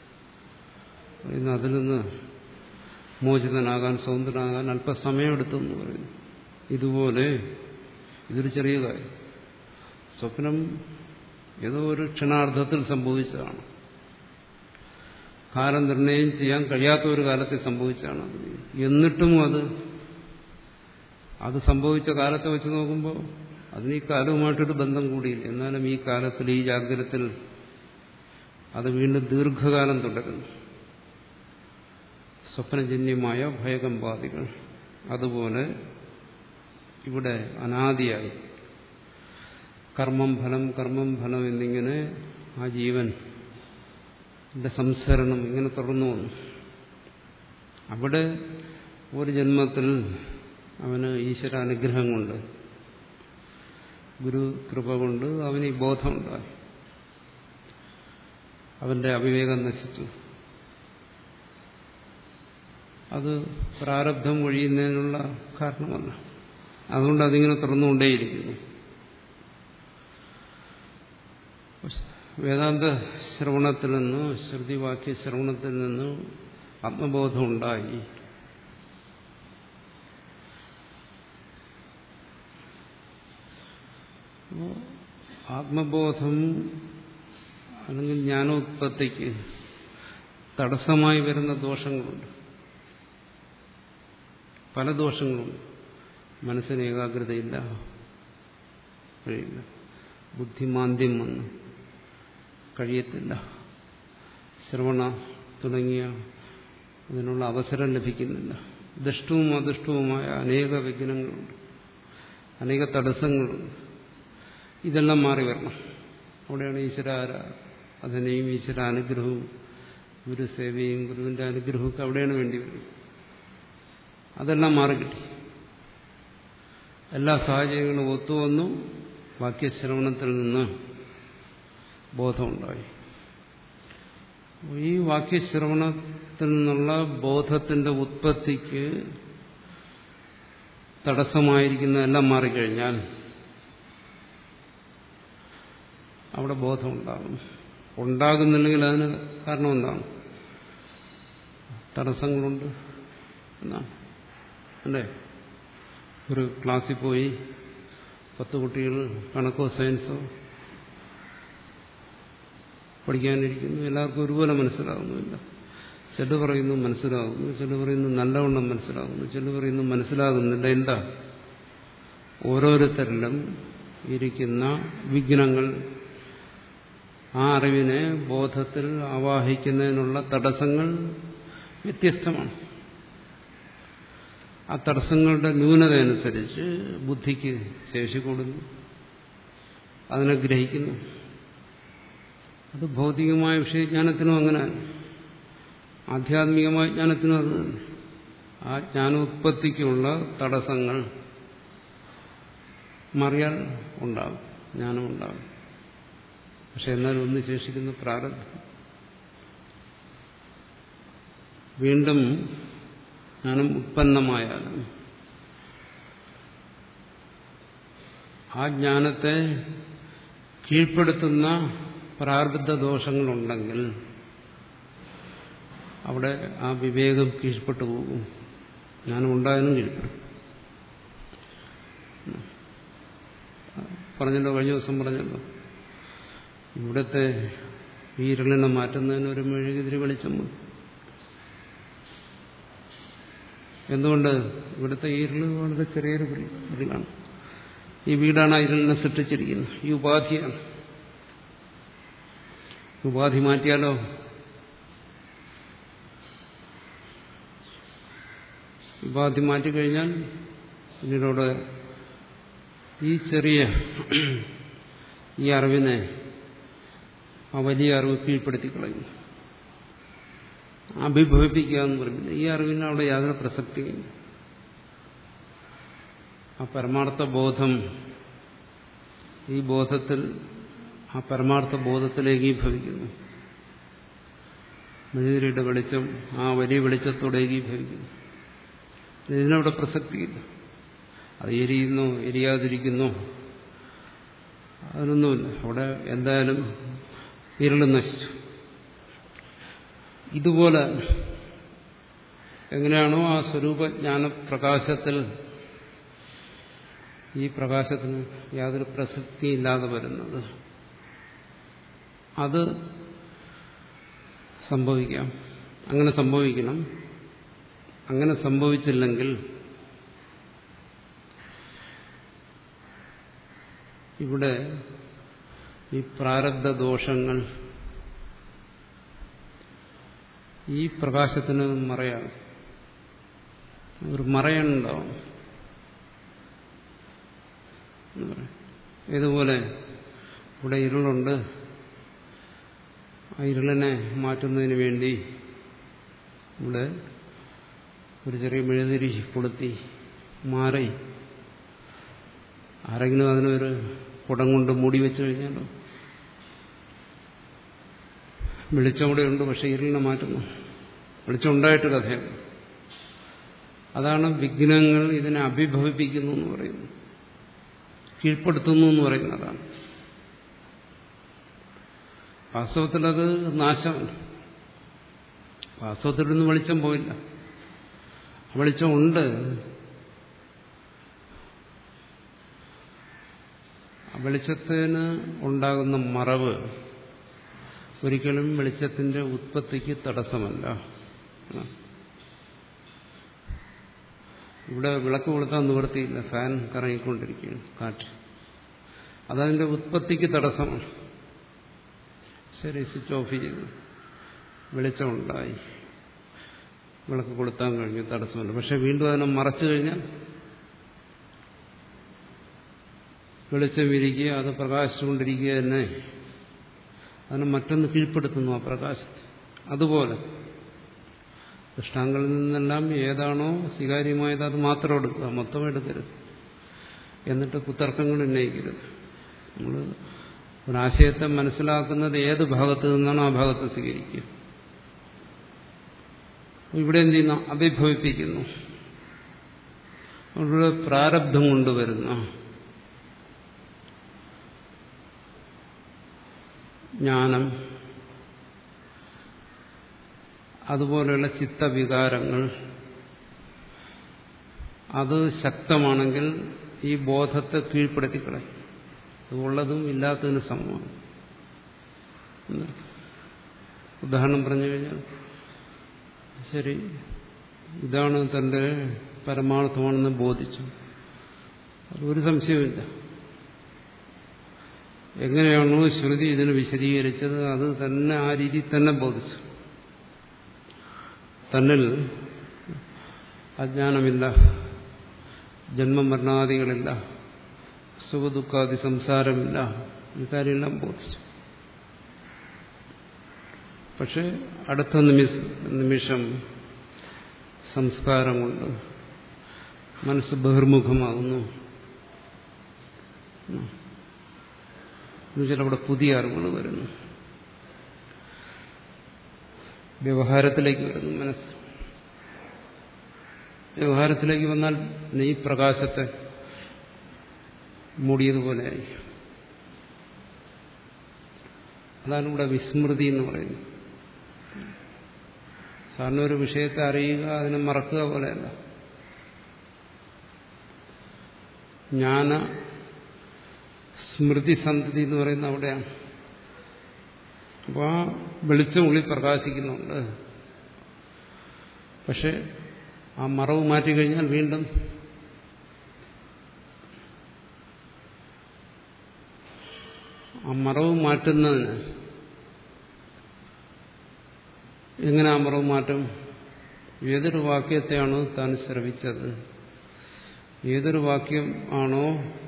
അതിൽ നിന്ന് മോചിതനാകാൻ സ്വതന്ത്രനാകാൻ അല്പസമയമെടുത്തു എന്ന് പറയുന്നു ഇതുപോലെ ഇതൊരു ചെറിയ കാര്യം സ്വപ്നം ഏതോ ഒരു ക്ഷണാർത്ഥത്തിൽ സംഭവിച്ചതാണ് കാലം നിർണയം ചെയ്യാൻ കഴിയാത്ത ഒരു കാലത്തിൽ സംഭവിച്ചതാണ് അത് എന്നിട്ടും അത് അത് സംഭവിച്ച കാലത്തെ വെച്ച് നോക്കുമ്പോൾ അതിന് ഈ കാലവുമായിട്ടൊരു ബന്ധം കൂടിയില്ല എന്നാലും ഈ കാലത്തിൽ ഈ ജാഗ്രതത്തിൽ അത് വീണ്ടും ദീർഘകാലം തുടരുന്നു സ്വപ്നജന്യമായ ഭയകമ്പാദികൾ അതുപോലെ ഇവിടെ അനാദിയായി കർമ്മം ഫലം കർമ്മം ഫലം എന്നിങ്ങനെ ആ ജീവൻ സംസരണം ഇങ്ങനെ തുടർന്നു വന്നു അവിടെ ഒരു ജന്മത്തിൽ അവന് ഈശ്വര അനുഗ്രഹം കൊണ്ട് ഗുരു കൃപ കൊണ്ട് അവന് ഈ ബോധമുണ്ടായി അവന്റെ അവിവേകം നശിച്ചു അത് പ്രാരബ്ധം ഒഴിയുന്നതിനുള്ള കാരണമല്ല അതുകൊണ്ട് അതിങ്ങനെ തുറന്നുകൊണ്ടേയിരിക്കുന്നു വേദാന്ത ശ്രവണത്തിൽ നിന്ന് ശ്രുതിവാക്യ ശ്രവണത്തിൽ നിന്ന് ആത്മബോധം ഉണ്ടായി ആത്മബോധം അല്ലെങ്കിൽ ജ്ഞാനോത്പത്തിക്ക് തടസ്സമായി വരുന്ന ദോഷങ്ങളുണ്ട് പല ദോഷങ്ങളുണ്ട് മനസ്സിന് ഏകാഗ്രതയില്ല കഴിയില്ല ബുദ്ധിമാന്ദ്യം വന്നു കഴിയത്തില്ല ശ്രവണ തുടങ്ങിയ അതിനുള്ള അവസരം ലഭിക്കുന്നില്ല ദുഷ്ടവും അദുഷ്ടവുമായ അനേക വിഘ്നങ്ങളുണ്ട് അനേക തടസ്സങ്ങളുണ്ട് ഇതെല്ലാം മാറി വരണം അവിടെയാണ് ഈശ്വര അതിനെയും ഈശ്വര അനുഗ്രഹവും ഗുരുസേവയും ഗുരുവിന്റെ അനുഗ്രഹമൊക്കെ അവിടെയാണ് വേണ്ടി വരുന്നത് അതെല്ലാം മാറിക്കിട്ടി എല്ലാ സാഹചര്യങ്ങളും ഒത്തുവന്നു വാക്യശ്രവണത്തിൽ നിന്ന് ബോധമുണ്ടായി ഈ വാക്യശ്രവണത്തിൽ നിന്നുള്ള ബോധത്തിന്റെ ഉത്പത്തിക്ക് തടസ്സമായിരിക്കുന്ന എല്ലാം മാറിക്കഴിഞ്ഞാൽ അവിടെ ബോധം ഉണ്ടാകും ഉണ്ടാകുന്നില്ലെങ്കിൽ അതിന് കാരണം എന്താണ് തടസ്സങ്ങളുണ്ട് എന്നാണ് അല്ലേ ഒരു ക്ലാസ്സിൽ പോയി പത്ത് കുട്ടികൾ കണക്കോ സയൻസോ പഠിക്കാനിരിക്കുന്നു എല്ലാവർക്കും ഒരുപോലെ മനസ്സിലാകുന്നില്ല ചില പറയുന്നു മനസ്സിലാകുന്നു ചില പറയുന്നു നല്ലവണ്ണം മനസ്സിലാകുന്നു ചില പറയുന്നു മനസ്സിലാകുന്നില്ല എന്താ ഓരോരുത്തരിലും ഇരിക്കുന്ന വിഘ്നങ്ങൾ ആ അറിവിനെ ബോധത്തിൽ ആവാഹിക്കുന്നതിനുള്ള തടസ്സങ്ങൾ വ്യത്യസ്തമാണ് ആ തടസ്സങ്ങളുടെ ന്യൂനത അനുസരിച്ച് ബുദ്ധിക്ക് ശേഷി കൂടുന്നു അതിനെ ഗ്രഹിക്കുന്നു അത് ഭൗതികമായ വിഷയജ്ഞാനത്തിനും അങ്ങനെ ആധ്യാത്മികമായ ജ്ഞാനത്തിനും അത് തന്നെ ആ ജ്ഞാനോത്പത്തിക്കുള്ള തടസ്സങ്ങൾ മറിയാൽ ഉണ്ടാകും ജ്ഞാനം ഉണ്ടാകും പക്ഷെ എന്നാലും ഒന്ന് ശേഷിക്കുന്ന പ്രാരബ്ധം വീണ്ടും ജ്ഞാനം ഉത്പന്നമായാലും ആ ജ്ഞാനത്തെ കീഴ്പ്പെടുത്തുന്ന പ്രാരബ്ധ ദോഷങ്ങളുണ്ടെങ്കിൽ അവിടെ ആ വിവേകം കീഴ്പ്പെട്ടു പോകും ജ്ഞാനം ഉണ്ടായാലും കീഴ്പ്പെടും പറഞ്ഞല്ലോ കഴിഞ്ഞ ദിവസം പറഞ്ഞല്ലോ ഇവിടുത്തെ ഈ ഇരുളിനെ മാറ്റുന്നതിന് ഒരു മെഴുകുതിരി വെളിച്ചം മതി എന്തുകൊണ്ട് ഇവിടുത്തെ ഇരുള് വളരെ ചെറിയൊരു ഇരുളാണ് ഈ വീടാണ് ആ ഇരുളിനെ സൃഷ്ടിച്ചിരിക്കുന്നത് ഈ ഉപാധിയാണ് ഉപാധി മാറ്റിയാലോ ഉപാധി മാറ്റിക്കഴിഞ്ഞാൽ പിന്നീടോട് ഈ ചെറിയ ഈ അറിവിനെ ആ വലിയ അറിവ് കീഴ്പ്പെടുത്തി കളയുന്നു അഭിഭവിപ്പിക്കുക എന്ന് പറയുന്നത് ഈ അറിവിന് അവിടെ യാതൊരു പ്രസക്തിയില്ല ആ പരമാർത്ഥ ബോധം ഈ ബോധത്തിൽ ആ പരമാർത്ഥ ബോധത്തിലേക്ക് ഭവിക്കുന്നു മെഴുതിരിയുടെ വെളിച്ചം ആ വലിയ വെളിച്ചത്തോടെ ഏകീഭവിക്കുന്നു ഇതിനവിടെ പ്രസക്തിയില്ല അത് എരിയുന്നോ എരിയാതിരിക്കുന്നോ അതിനൊന്നുമില്ല അവിടെ എന്തായാലും ഇരുള് നശിച്ചു ഇതുപോലെ എങ്ങനെയാണോ ആ സ്വരൂപജ്ഞാന പ്രകാശത്തിൽ ഈ പ്രകാശത്തിന് യാതൊരു പ്രസക്തിയില്ലാതെ വരുന്നത് അത് സംഭവിക്കാം അങ്ങനെ സംഭവിക്കണം അങ്ങനെ സംഭവിച്ചില്ലെങ്കിൽ ഇവിടെ ഈ പ്രാരബ്ധ ദോഷങ്ങൾ ഈ പ്രകാശത്തിന് മറയാണ് ഒരു മറയുണ്ടാവും ഇതുപോലെ ഇവിടെ ഇരുളുണ്ട് ആ ഇരുളിനെ മാറ്റുന്നതിന് വേണ്ടി ഇവിടെ ഒരു ചെറിയ മെഴുതിരി കൊളുത്തി മാറി ആരെങ്കിലും അതിനൊരു കുടം കൊണ്ട് മൂടി വെച്ചു കഴിഞ്ഞാലോ വെളിച്ചം കൂടെ ഉണ്ട് പക്ഷെ ഇരുളിനെ മാറ്റുന്നു വെളിച്ചം ഉണ്ടായിട്ട് കഥയാണ് അതാണ് വിഘ്നങ്ങൾ ഇതിനെ അഭിഭവിപ്പിക്കുന്നു എന്ന് പറയുന്നു കീഴ്പ്പെടുത്തുന്നു എന്ന് പറയുന്നതാണ് വാസ്തവത്തിൽ അത് നാശമാണ് വാസ്തവത്തിലൊന്നും വെളിച്ചം പോയില്ല വെളിച്ചം ഉണ്ട് വെളിച്ചത്തിന് ഉണ്ടാകുന്ന മറവ് ഒരിക്കലും വെളിച്ചത്തിന്റെ ഉത്പത്തിക്ക് തടസ്സമല്ല ഇവിടെ വിളക്ക് കൊളുത്താൻ നിവൃത്തിയില്ല ഫാൻ കറങ്ങിക്കൊണ്ടിരിക്കുകയാണ് കാറ്റ് അതതിന്റെ ഉത്പത്തിക്ക് തടസ്സമാണ് ശരി സ്വിച്ച് ഓഫ് ചെയ്തു വെളിച്ചമുണ്ടായി വിളക്ക് കൊളുത്താൻ കഴിഞ്ഞു തടസ്സമല്ല പക്ഷെ വീണ്ടും അതിനെ മറച്ചു കഴിഞ്ഞാൽ വെളിച്ചം വിരിക്കുക അത് പ്രകാശിച്ചുകൊണ്ടിരിക്കുക തന്നെ അതിനെ മറ്റൊന്ന് കീഴ്പ്പെടുത്തുന്നു ആ പ്രകാശത്തെ അതുപോലെ ദൃഷ്ടാങ്ങളിൽ നിന്നെല്ലാം ഏതാണോ സ്വീകാര്യമായത് അത് മാത്രം എടുക്കുക മൊത്തം എടുക്കരുത് എന്നിട്ട് കുത്തർക്കങ്ങൾ ഉന്നയിക്കരുത് നമ്മൾ ഒരാശയത്തെ മനസ്സിലാക്കുന്നത് ഏത് ഭാഗത്ത് നിന്നാണോ ആ ഭാഗത്ത് സ്വീകരിക്കുക ഇവിടെ എന്ത് ചെയ്യുന്നു അഭിഭവിപ്പിക്കുന്നു അവരുടെ പ്രാരബ്ധം കൊണ്ടുവരുന്ന ജ്ഞാനം അതുപോലെയുള്ള ചിത്തവികാരങ്ങൾ അത് ശക്തമാണെങ്കിൽ ഈ ബോധത്തെ കീഴ്പ്പെടുത്തിക്കളയും ഉള്ളതും ഇല്ലാത്തതിന് സമമാണ് ഉദാഹരണം പറഞ്ഞു കഴിഞ്ഞാൽ ശരി ഇതാണ് തന്റെ പരമാർത്ഥമാണെന്ന് ബോധിച്ചു ഒരു സംശയമില്ല എങ്ങനെയാണോ ശ്രുതി ഇതിന് വിശദീകരിച്ചത് അത് തന്നെ ആ രീതിയിൽ തന്നെ ബോധിച്ചു തന്നിൽ അജ്ഞാനമില്ല ജന്മമരണാദികളില്ല സുഖദുഃഖാദി സംസാരമില്ല ഈ കാര്യമെല്ലാം ബോധിച്ചു പക്ഷെ അടുത്ത നിമിഷ നിമിഷം സംസ്കാരം കൊണ്ട് മനസ്സ് ബഹിർമുഖമാകുന്നു എന്നുവെച്ചാൽ അവിടെ പുതിയ അറിവുകൾ വരുന്നു വ്യവഹാരത്തിലേക്ക് വരുന്നു മനസ്സ് വ്യവഹാരത്തിലേക്ക് വന്നാൽ ഈ പ്രകാശത്തെ മൂടിയതുപോലെയായി അതാണ് ഇവിടെ വിസ്മൃതി എന്ന് പറയുന്നത് സാറിന് ഒരു വിഷയത്തെ അറിയുക അതിനെ മറക്കുക പോലെയല്ല ജ്ഞാന സ്മൃതി സന്തതി എന്ന് പറയുന്ന അവിടെയാണ് അപ്പോൾ ആ വെളിച്ചം ഉള്ളിൽ പ്രകാശിക്കുന്നുണ്ട് പക്ഷെ ആ മറവ് മാറ്റിക്കഴിഞ്ഞാൽ വീണ്ടും ആ മറവ് മാറ്റുന്നതിന് എങ്ങനെ ആ മറവ് മാറ്റും ഏതൊരു വാക്യത്തെയാണോ താൻ ശ്രവിച്ചത് ഏതൊരു വാക്യം ആണോ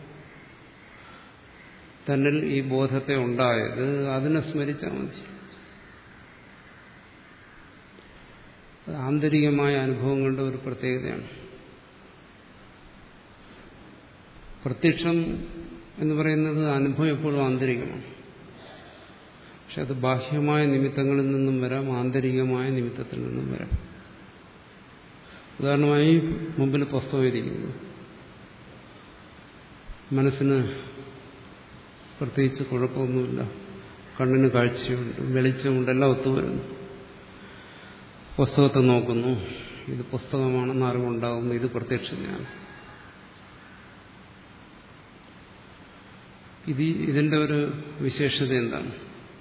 തന്നിൽ ഈ ബോധത്തെ ഉണ്ടായത് അതിനെ സ്മരിച്ചാൽ മതി ആന്തരികമായ അനുഭവങ്ങളുടെ ഒരു പ്രത്യേകതയാണ് പ്രത്യക്ഷം എന്ന് പറയുന്നത് അനുഭവം എപ്പോഴും ആന്തരികമാണ് പക്ഷെ അത് ബാഹ്യമായ നിമിത്തങ്ങളിൽ നിന്നും വരാം ആന്തരികമായ നിമിത്തത്തിൽ നിന്നും വരാം ഉദാഹരണമായി മുമ്പിൽ പുസ്തകം ഇരിക്കുന്നു മനസ്സിന് പ്രത്യേകിച്ച് കുഴപ്പമൊന്നുമില്ല കണ്ണിന് കാഴ്ചയുണ്ട് വെളിച്ചമുണ്ട് എല്ലാം ഒത്തുവരുന്നു പുസ്തകത്തെ നോക്കുന്നു ഇത് പുസ്തകമാണെന്ന് അറിവുണ്ടാകുന്നു ഇത് പ്രത്യക്ഷജ്ഞാനം ഇത് ഇതിന്റെ ഒരു വിശേഷത എന്താണ്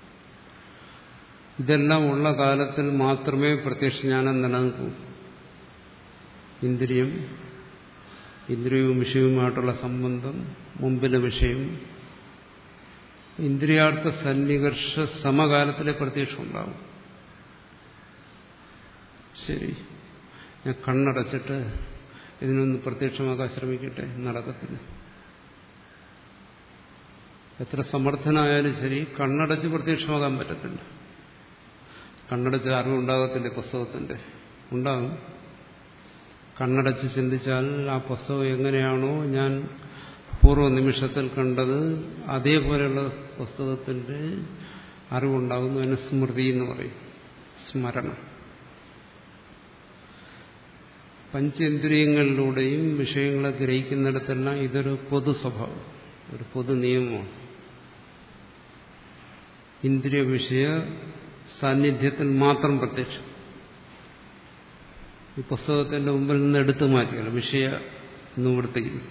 ഇതെല്ലാം ഉള്ള കാലത്തിൽ മാത്രമേ പ്രത്യക്ഷജ്ഞാനം നിലനിൽക്കൂ ഇന്ദ്രിയം ഇന്ദ്രിയവും വിഷയവുമായിട്ടുള്ള സംബന്ധം മുമ്പിലെ വിഷയം ഇന്ദ്രിയാർത്ഥ സന്നികർഷ സമകാലത്തിലെ പ്രത്യക്ഷം ഉണ്ടാവും ശരി ഞാൻ കണ്ണടച്ചിട്ട് ഇതിനൊന്ന് പ്രത്യക്ഷമാക്കാൻ ശ്രമിക്കട്ടെ നടക്കത്തില്ല എത്ര സമർത്ഥനായാലും ശരി കണ്ണടച്ച് പ്രത്യക്ഷമാകാൻ പറ്റത്തില്ല കണ്ണടച്ച് അറിവുണ്ടാകത്തില്ല പുസ്തകത്തിന്റെ ഉണ്ടാകും കണ്ണടച്ച് ചിന്തിച്ചാൽ ആ പുസ്തകം എങ്ങനെയാണോ ഞാൻ പൂർവ്വ നിമിഷത്തിൽ കണ്ടത് അതേപോലെയുള്ള പുസ്തകത്തിന്റെ അറിവുണ്ടാകുന്നു അതിന് സ്മൃതി എന്ന് പറയും സ്മരണം പഞ്ചേന്ദ്രിയങ്ങളിലൂടെയും വിഷയങ്ങളെ ഗ്രഹിക്കുന്നിടത്തെല്ലാം ഇതൊരു പൊതു സ്വഭാവം ഒരു പൊതു നിയമമാണ് ഇന്ദ്രിയ വിഷയ സാന്നിധ്യത്തിൽ മാത്രം പ്രത്യക്ഷം ഈ പുസ്തകത്തിന്റെ മുമ്പിൽ നിന്ന് എടുത്തു മാറ്റിയാണ് വിഷയ നിവൃത്തിയിൽ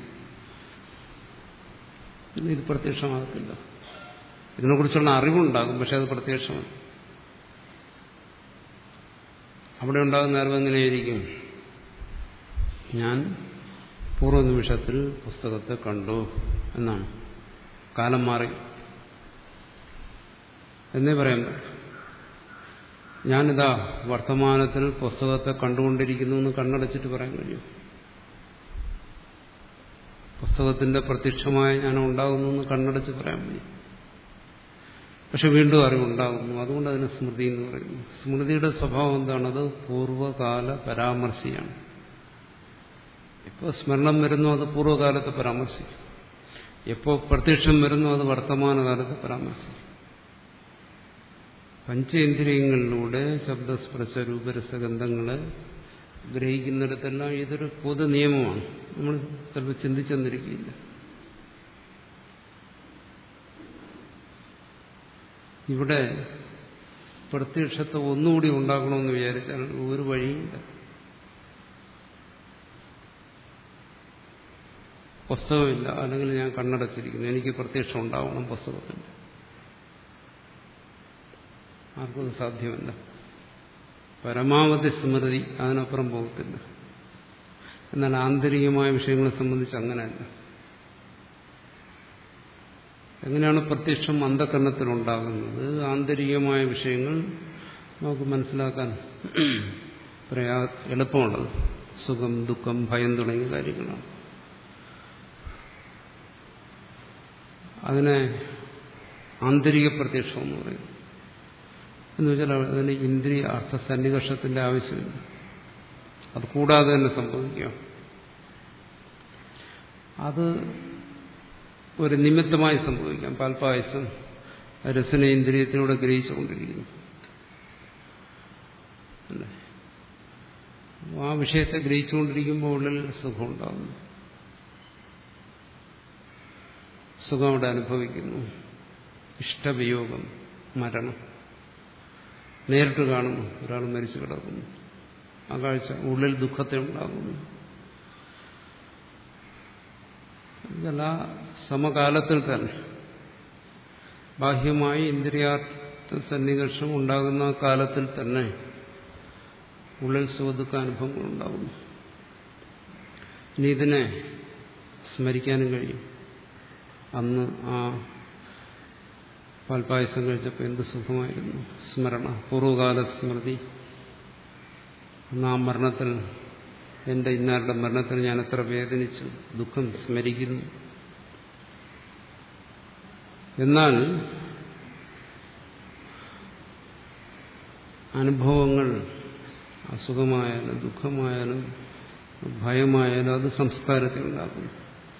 പിന്നെ ഇത് പ്രത്യക്ഷമാകത്തില്ല ഇതിനെക്കുറിച്ചുള്ള അറിവുണ്ടാകും പക്ഷെ അത് പ്രത്യക്ഷമാണ് അവിടെ ഉണ്ടാകുന്ന അറിവ് എങ്ങനെയായിരിക്കും ഞാൻ പൂർവ്വനിമിഷത്തിൽ പുസ്തകത്തെ കണ്ടു എന്നാണ് കാലം മാറി എന്നേ പറയാൻ പറ്റും ഞാനിതാ വർത്തമാനത്തിൽ പുസ്തകത്തെ കണ്ടുകൊണ്ടിരിക്കുന്നു എന്ന് കണ്ണടച്ചിട്ട് പറയാൻ കഴിയും പുസ്തകത്തിന്റെ പ്രത്യക്ഷമായ ഞാൻ ഉണ്ടാകുന്നു എന്ന് കണ്ണടച്ച് പറയാൻ കഴിയും പക്ഷെ വീണ്ടും അറിവുണ്ടാകുന്നു അതുകൊണ്ട് അതിന് സ്മൃതി എന്ന് പറയുന്നു സ്മൃതിയുടെ സ്വഭാവം എന്താണത് പൂർവ്വകാല പരാമർശിയാണ് ഇപ്പോൾ സ്മരണം വരുന്നു അത് പൂർവ്വകാലത്തെ പരാമർശിക്കും എപ്പോൾ പ്രത്യക്ഷം വരുന്നു അത് വർത്തമാനകാലത്തെ പരാമർശിക്കും പഞ്ചേന്ദ്രിയങ്ങളിലൂടെ ശബ്ദസ്പർശ രൂപരസഗന്ധങ്ങളെ ഗ്രഹിക്കുന്നിടത്തെല്ലാം ഇതൊരു പൊതു നിയമമാണ് നമ്മൾ ചിലപ്പോൾ ചിന്തിച്ചെന്നിരിക്കില്ല ഇവിടെ പ്രത്യക്ഷത്തെ ഒന്നുകൂടി ഉണ്ടാക്കണമെന്ന് വിചാരിച്ചാൽ ഒരു വഴിയില്ല പുസ്തകമില്ല അല്ലെങ്കിൽ ഞാൻ കണ്ണടച്ചിരിക്കുന്നു എനിക്ക് പ്രത്യക്ഷം ഉണ്ടാവണം പുസ്തകത്തിന് ആർക്കും അത് സാധ്യമല്ല പരമാവധി സ്മൃതി അതിനപ്പുറം പോകത്തില്ല എന്നാൽ ആന്തരികമായ വിഷയങ്ങളെ സംബന്ധിച്ച് അങ്ങനെയല്ല എങ്ങനെയാണ് പ്രത്യക്ഷം അന്ധകരണത്തിലുണ്ടാകുന്നത് ആന്തരികമായ വിഷയങ്ങൾ നമുക്ക് മനസ്സിലാക്കാൻ പ്രയാ എളുപ്പമുള്ളത് സുഖം ദുഃഖം ഭയം തുടങ്ങിയ കാര്യങ്ങളാണ് അതിനെ ആന്തരിക പ്രത്യക്ഷം എന്ന് പറയും എന്ന് വെച്ചാൽ അതിന് ഇന്ദ്രിയ അർത്ഥ സന്നികർഷത്തിന്റെ ആവശ്യമില്ല അത് കൂടാതെ തന്നെ സംഭവിക്കാം അത് ഒരു നിമിത്തമായി സംഭവിക്കാം പാൽപായസം രസനേന്ദ്രിയത്തിലൂടെ ഗ്രഹിച്ചുകൊണ്ടിരിക്കുന്നു അല്ലേ ആ വിഷയത്തെ ഗ്രഹിച്ചുകൊണ്ടിരിക്കുമ്പോൾ ഉള്ളിൽ സുഖമുണ്ടാകുന്നു സുഖം അവിടെ അനുഭവിക്കുന്നു ഇഷ്ടവിയോഗം മരണം നേരിട്ട് കാണുന്നു ഒരാൾ മരിച്ചു കിടക്കുന്നു ആ കാഴ്ച ഉള്ളിൽ ദുഃഖത്തെ ഉണ്ടാകുന്നു ഇതല്ല സമകാലത്തിൽ തന്നെ ബാഹ്യമായി ഇന്ദ്രിയാർത്ഥ സന്നികർഷം ഉണ്ടാകുന്ന കാലത്തിൽ തന്നെ ഉള്ളിൽ സുഖദുഃഖ അനുഭവങ്ങൾ ഉണ്ടാകുന്നു ഇനി ഇതിനെ സ്മരിക്കാനും കഴിയും അന്ന് ആ പാൽപായസം കഴിച്ചപ്പോൾ എന്ത് സുഖമായിരുന്നു സ്മരണ പൂർവ്വകാല സ്മൃതി അന്ന് ആ മരണത്തിൽ എന്റെ ഇന്നാരുടെ മരണത്തിൽ ഞാൻ എത്ര വേദനിച്ചു ദുഃഖം സ്മരിക്കുന്നു എന്നാൽ അനുഭവങ്ങൾ അസുഖമായാലും ദുഃഖമായാലും ഭയമായാലും അത് സംസ്കാരത്തിൽ ഉണ്ടാക്കുന്നു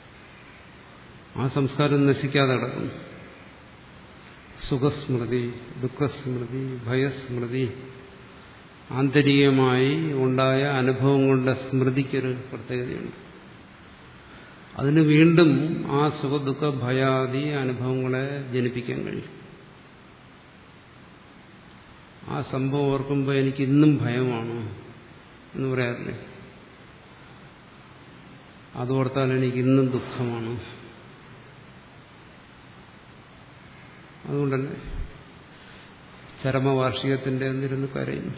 ആ സംസ്കാരം നശിക്കാതെ കിടക്കുന്നു സുഖസ്മൃതി ദുഃഖസ്മൃതി ഭയസ്മൃതി ആന്തരികമായി ഉണ്ടായ അനുഭവങ്ങളുടെ സ്മൃതിക്കൊരു പ്രത്യേകതയുണ്ട് അതിന് വീണ്ടും ആ സുഖദുഃഖ ഭയാദി അനുഭവങ്ങളെ ജനിപ്പിക്കാൻ കഴിയും ആ സംഭവം ഓർക്കുമ്പോൾ എനിക്ക് ഇന്നും ഭയമാണ് എന്ന് പറയാറില്ലേ അതോർത്താൽ എനിക്ക് ഇന്നും ദുഃഖമാണ് അതുകൊണ്ടല്ലേ ചരമവാർഷികത്തിന്റെ എന്നിരുന്ന് കരയുന്നു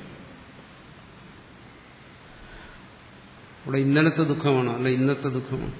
അവിടെ ഇന്നലത്തെ ദുഃഖമാണോ അല്ല ഇന്നത്തെ ദുഃഖമാണ്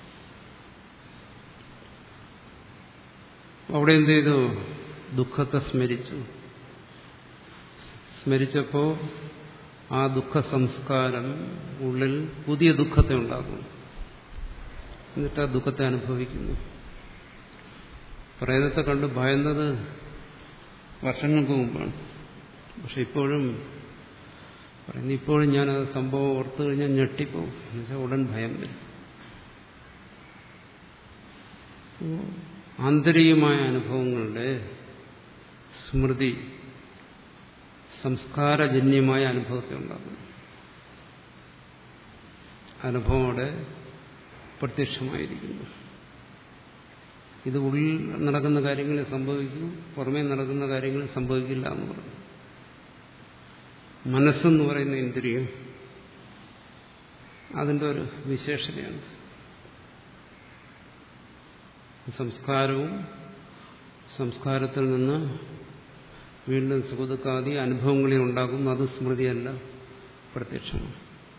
അവിടെ എന്ത് ചെയ്തു ദുഃഖത്തെ സ്മരിച്ചു സ്മരിച്ചപ്പോ ആ ദുഃഖ സംസ്കാരം ഉള്ളിൽ പുതിയ ദുഃഖത്തെ ഉണ്ടാക്കും എന്നിട്ട് ആ ദുഃഖത്തെ അനുഭവിക്കുന്നു പ്രേതത്തെ കണ്ട് ഭയന്നത് വർഷങ്ങൾക്ക് മുമ്പാണ് പക്ഷെ ഇപ്പോഴും പറയുന്നു ഇപ്പോഴും ഞാനത് സംഭവം ഓർത്തു കഴിഞ്ഞാൽ ഞെട്ടിപ്പോവും എന്നുവെച്ചാൽ ഉടൻ ഭയം വരും ആന്തരികമായ അനുഭവങ്ങളുടെ സ്മൃതി സംസ്കാരജന്യമായ അനുഭവത്തെ ഉണ്ടാകുന്നു അനുഭവം അവിടെ പ്രത്യക്ഷമായിരിക്കുന്നു ഇത് ഉള്ളിൽ നടക്കുന്ന കാര്യങ്ങൾ സംഭവിക്കും പുറമേ നടക്കുന്ന കാര്യങ്ങൾ സംഭവിക്കില്ല എന്ന് പറഞ്ഞു മനസ്സെന്ന് പറയുന്ന ഇന്ദ്രിയം അതിൻ്റെ ഒരു വിശേഷതയാണ് സംസ്കാരവും സംസ്കാരത്തിൽ നിന്ന് വീണ്ടും സുഖദുഃഖാദി അനുഭവങ്ങളെ ഉണ്ടാകും അത് സ്മൃതിയല്ല പ്രത്യക്ഷമാണ്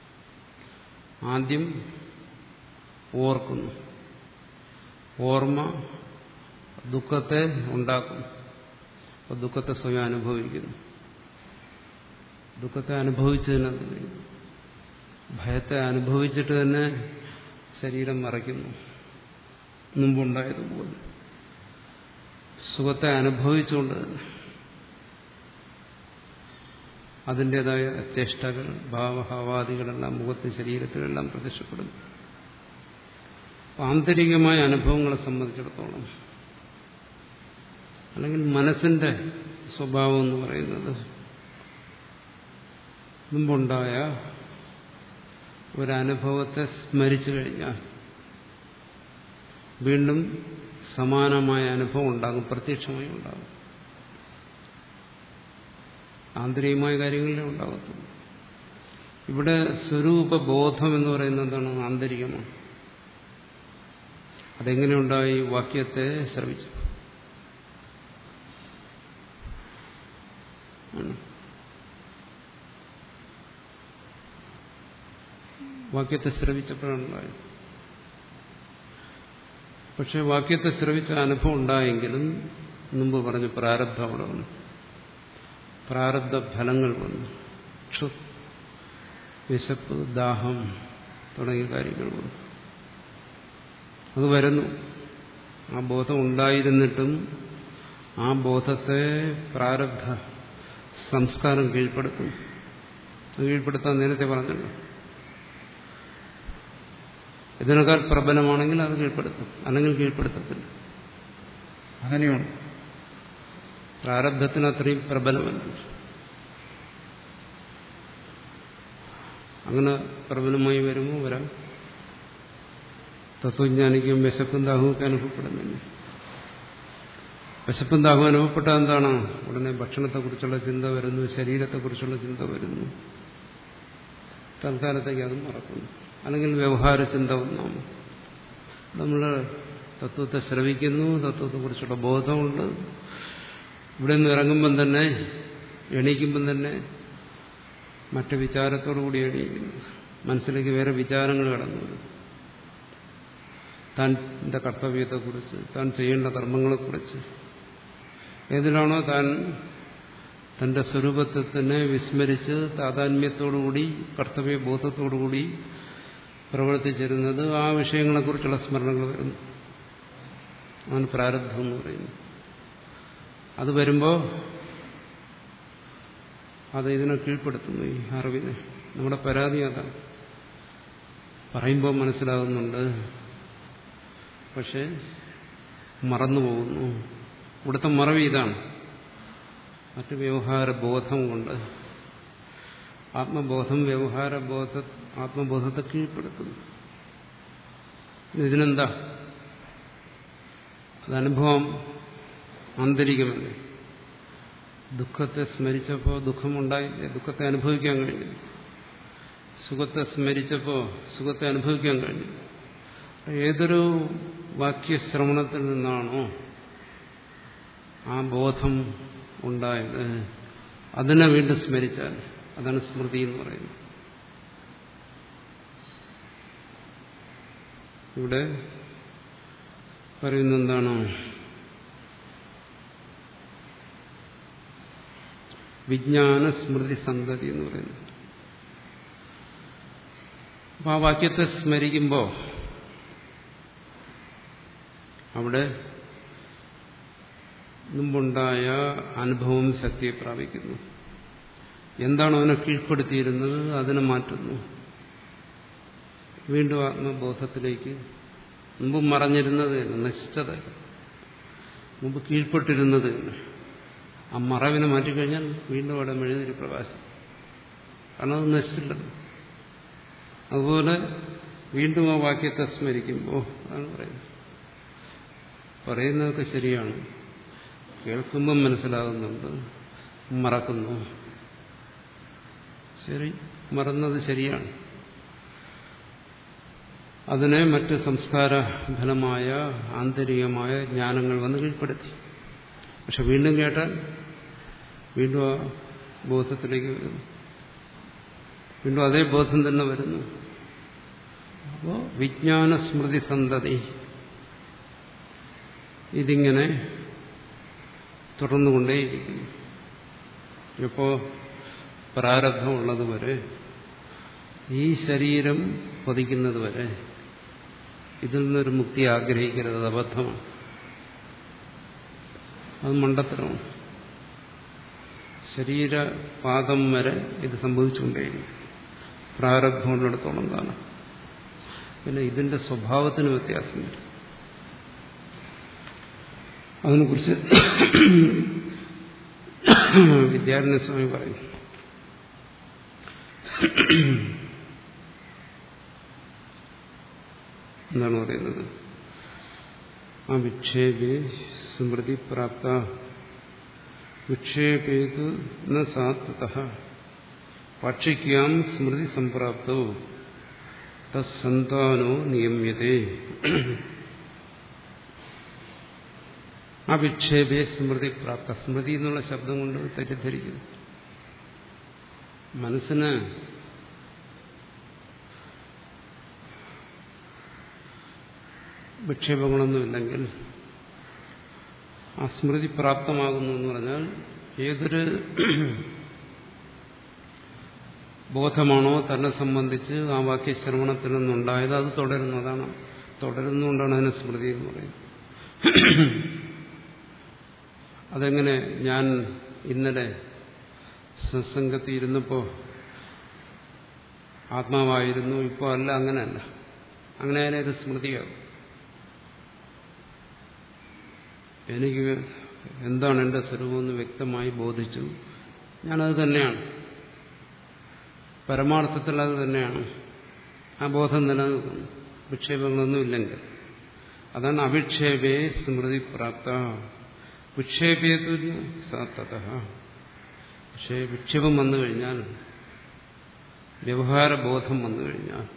ആദ്യം ഓർക്കുന്നു ഓർമ്മ ദുഃഖത്തെ ഉണ്ടാക്കും അപ്പോൾ ദുഃഖത്തെ സ്വയം അനുഭവിക്കുന്നു ദുഃഖത്തെ അനുഭവിച്ചതിന് ഭയത്തെ അനുഭവിച്ചിട്ട് തന്നെ ശരീരം മറയ്ക്കുന്നു മുമ്പുണ്ടായതുപോലെ സുഖത്തെ അനുഭവിച്ചുകൊണ്ട് തന്നെ അതിൻ്റെതായ ചേഷ്ടകൾ ഭാവഹാവാദികളെല്ലാം മുഖത്ത് ശരീരത്തിലെല്ലാം പ്രത്യക്ഷപ്പെടുന്നു ആന്തരികമായ അനുഭവങ്ങളെ സംബന്ധിച്ചിടത്തോളം അല്ലെങ്കിൽ മനസ്സിന്റെ സ്വഭാവം എന്ന് പറയുന്നത് മുമ്പുണ്ടായ ഒരനുഭവത്തെ സ്മരിച്ചു കഴിഞ്ഞാൽ വീണ്ടും സമാനമായ അനുഭവം ഉണ്ടാകും പ്രത്യക്ഷമായി ഉണ്ടാകും ആന്തരികമായ കാര്യങ്ങളിലേ ഉണ്ടാകത്തുള്ളൂ ഇവിടെ സ്വരൂപബോധം എന്ന് പറയുന്നത് എന്താണ് ആന്തരികമാണ് അതെങ്ങനെ ഉണ്ടായി വാക്യത്തെ ശ്രവിച്ചു വാക്യത്തെ ശ്രവിച്ചപ്പോഴാണ് ഉണ്ടായത് പക്ഷെ വാക്യത്തെ ശ്രവിച്ച അനുഭവം ഉണ്ടായെങ്കിലും മുമ്പ് പറഞ്ഞു പ്രാരബ്ധം അവിടെ വന്നു പ്രാരബ്ധ ഫലങ്ങൾ വന്നു ക്ഷു വിശപ്പ് ദാഹം തുടങ്ങിയ കാര്യങ്ങൾ വന്നു അത് വരുന്നു ആ ബോധം ഉണ്ടായിരുന്നിട്ടും ആ ബോധത്തെ പ്രാരബ്ധ സംസ്കാരം കീഴ്പ്പെടുത്തും കീഴ്പ്പെടുത്താൻ നേരത്തെ പറഞ്ഞല്ലോ ഇതിനേക്കാൾ പ്രബലമാണെങ്കിൽ അത് കീഴ്പ്പെടുത്തും അല്ലെങ്കിൽ കീഴ്പ്പെടുത്തത്തില്ല അങ്ങനെയാണ് പ്രാരബ്ധത്തിന് അത്രയും പ്രബലമല്ല അങ്ങനെ പ്രബലമായി വരുമ്പോൾ വരാം തത്വജ്ഞാനിക്കും വിശപ്പും ദാഹവും ഒക്കെ അനുഭവപ്പെടുന്നില്ല വിശപ്പും ദാഹവും അനുഭവപ്പെട്ട എന്താണ് ഉടനെ ഭക്ഷണത്തെക്കുറിച്ചുള്ള ചിന്ത വരുന്നു ശരീരത്തെക്കുറിച്ചുള്ള ചിന്ത വരുന്നു തൽക്കാലത്തേക്ക് അതും മറക്കുന്നു അല്ലെങ്കിൽ വ്യവഹാര ചിന്ത ഒന്നാം നമ്മൾ തത്വത്തെ ശ്രവിക്കുന്നു തത്വത്തെക്കുറിച്ചുള്ള ബോധമുണ്ട് ഇവിടെ നിന്ന് ഇറങ്ങുമ്പം തന്നെ എണീക്കുമ്പം തന്നെ മറ്റു വിചാരത്തോടുകൂടി എണീക്കുന്നു മനസ്സിലേക്ക് വേറെ വിചാരങ്ങൾ കടന്നു വരും താൻ്റെ കർത്തവ്യത്തെക്കുറിച്ച് താൻ ചെയ്യേണ്ട കർമ്മങ്ങളെക്കുറിച്ച് ഏതിലാണോ താൻ തന്റെ സ്വരൂപത്തെ തന്നെ വിസ്മരിച്ച് താതാത്മ്യത്തോടുകൂടി കർത്തവ്യബോധത്തോടുകൂടി പ്രവർത്തിച്ചിരുന്നത് ആ വിഷയങ്ങളെക്കുറിച്ചുള്ള സ്മരണകൾ വരുന്നു അതാണ് പ്രാരബ്ധം എന്ന് പറയുന്നത് അത് വരുമ്പോൾ അത് ഇതിനെ കീഴ്പ്പെടുത്തുന്നു ഈ അറിവിനെ നമ്മുടെ പരാതി അതാണ് പറയുമ്പോൾ മനസ്സിലാകുന്നുണ്ട് പക്ഷെ മറന്നുപോകുന്നു ഇവിടുത്തെ മറവി ഇതാണ് മറ്റ് വ്യവഹാര ബോധം കൊണ്ട് ആത്മബോധം വ്യവഹാരബോധ ആത്മബോധത്തെ കീഴ്പ്പെടുത്തുന്നു ഇതിനെന്താ അതനുഭവം ആന്തരികമല്ലേ ദുഃഖത്തെ സ്മരിച്ചപ്പോൾ ദുഃഖമുണ്ടായില്ലേ ദുഃഖത്തെ അനുഭവിക്കാൻ കഴിഞ്ഞു സുഖത്തെ സ്മരിച്ചപ്പോൾ സുഖത്തെ അനുഭവിക്കാൻ കഴിഞ്ഞു ഏതൊരു വാക്യശ്രവണത്തിൽ നിന്നാണോ ആ ബോധം ഉണ്ടായത് അതിനെ വീണ്ടും സ്മരിച്ചാൽ അതാണ് സ്മൃതി എന്ന് പറയുന്നത് ഇവിടെ പറയുന്ന എന്താണ് വിജ്ഞാന സ്മൃതി സന്തതി എന്ന് പറയുന്നത് അപ്പൊ ആ വാക്യത്തെ സ്മരിക്കുമ്പോൾ അവിടെ മുമ്പുണ്ടായ അനുഭവം ശക്തിയെ പ്രാപിക്കുന്നു എന്താണോ അവനെ കീഴ്പ്പെടുത്തിയിരുന്നത് അതിനെ മാറ്റുന്നു വീണ്ടും ആത്മബോധത്തിലേക്ക് മുമ്പ് മറഞ്ഞിരുന്നത് നശിച്ചത് മുമ്പ് കീഴ്പ്പെട്ടിരുന്നത് ആ മറവിനെ മാറ്റിക്കഴിഞ്ഞാൽ വീണ്ടും അവിടെ മെഴുതിരി പ്രകാശം കാരണം അത് നശിച്ചില്ലല്ലോ അതുപോലെ വീണ്ടും ആ വാക്യത്തെ സ്മരിക്കുമ്പോൾ അതാണ് പറയുന്നത് പറയുന്നതൊക്കെ ശരിയാണ് കേൾക്കുമ്പം മനസ്സിലാകുന്നുണ്ട് മറക്കുന്നു ശരി മറന്നത് ശരിയാണ് അതിനെ മറ്റ് സംസ്കാര ഫലമായ ആന്തരികമായ ജ്ഞാനങ്ങൾ വന്ന് കീഴ്പ്പെടുത്തി പക്ഷെ വീണ്ടും കേട്ടാൽ വീണ്ടും ആ ബോധത്തിലേക്ക് വരുന്നു വീണ്ടും അതേ ബോധം തന്നെ വരുന്നു അപ്പോൾ വിജ്ഞാന സ്മൃതി സന്തതി ഇതിങ്ങനെ തുടർന്നുകൊണ്ടേയിരിക്കുന്നു ഇപ്പോൾ പ്രാരബ്ധമുള്ളതുവരെ ഈ ശരീരം പതിക്കുന്നത് വരെ ഇതിൽ നിന്നൊരു മുക്തി ആഗ്രഹിക്കരുത് അത് അബദ്ധമാണ് അത് മണ്ടത്തരമാണ് ശരീരപാദം വരെ ഇത് സംഭവിച്ചുകൊണ്ടേയിരിക്കും പ്രാരബ്ധമുള്ളിടത്തോളം കാലം പിന്നെ ഇതിന്റെ സ്വഭാവത്തിന് വ്യത്യാസം വരും അതിനെക്കുറിച്ച് വിദ്യാരണ്യ സ്വാമി പറയും എന്താണ് പറയുന്നത് ആ വിക്ഷേപേ സ്മൃതി പ്രാപ്ത വിക്ഷേപേത് ന സാത്വത പക്ഷിക്കാം സ്മൃതി സംപ്രാപ്തോ തസ്സന്താനോ നിയമ്യതേ ആ വിക്ഷേപേ സ്മൃതി പ്രാപ്ത സ്മൃതി എന്നുള്ള ശബ്ദം കൊണ്ട് തെറ്റിദ്ധരിക്കുന്നു മനസ്സിന് വിക്ഷേപങ്ങളൊന്നുമില്ലെങ്കിൽ ആ സ്മൃതി പ്രാപ്തമാകുന്നു എന്ന് പറഞ്ഞാൽ ഏതൊരു ബോധമാണോ തന്നെ സംബന്ധിച്ച് ആ വാക്യശ്രവണത്തിൽ നിന്നുണ്ടായത് അത് തുടരുന്നു അതാണ് തുടരുന്നുകൊണ്ടാണ് അതിന് സ്മൃതി എന്ന് പറയുന്നത് അതെങ്ങനെ ഞാൻ ഇന്നലെ സത്സംഗത്തിൽ ഇരുന്നപ്പോൾ ആത്മാവായിരുന്നു ഇപ്പോൾ അല്ല അങ്ങനെയല്ല അങ്ങനെ അതിനൊരു സ്മൃതിയാകും എനിക്ക് എന്താണ് എൻ്റെ സ്വരൂപമെന്ന് വ്യക്തമായി ബോധിച്ചു ഞാനത് തന്നെയാണ് പരമാർത്ഥത്തിൽ അത് തന്നെയാണ് ആ ബോധം നിലനിൽക്കുന്നു വിക്ഷേപങ്ങളൊന്നും ഇല്ലെങ്കിൽ അതാണ് അവിക്ഷേപേ സ്മൃതി പ്രാപ്ത വിക്ഷേപേതുല്ല സത്തത പക്ഷേ വിക്ഷേപം വന്നു കഴിഞ്ഞാൽ വ്യവഹാരബോധം വന്നു കഴിഞ്ഞാൽ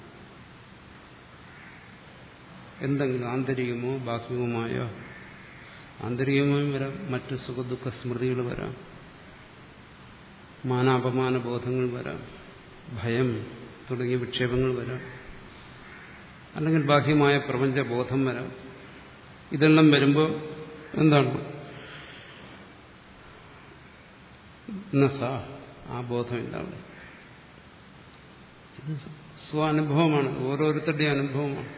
എന്തെങ്കിലും ആന്തരികമോ ബാഹ്യവുമായ ആന്തരികമായും വരാം മറ്റു സുഖദുഃഖ സ്മൃതികൾ വരാം മാനാപമാന ബോധങ്ങൾ വരാം ഭയം തുടങ്ങിയ വിക്ഷേപങ്ങൾ വരാം അല്ലെങ്കിൽ ബാഹ്യമായ പ്രപഞ്ചബോധം വരാം ഇതെല്ലാം വരുമ്പോൾ എന്താണ് നസ ആ ബോധമില്ല അവിടെ ഇത് സ്വാനുഭവമാണ് ഓരോരുത്തരുടെയും അനുഭവമാണ്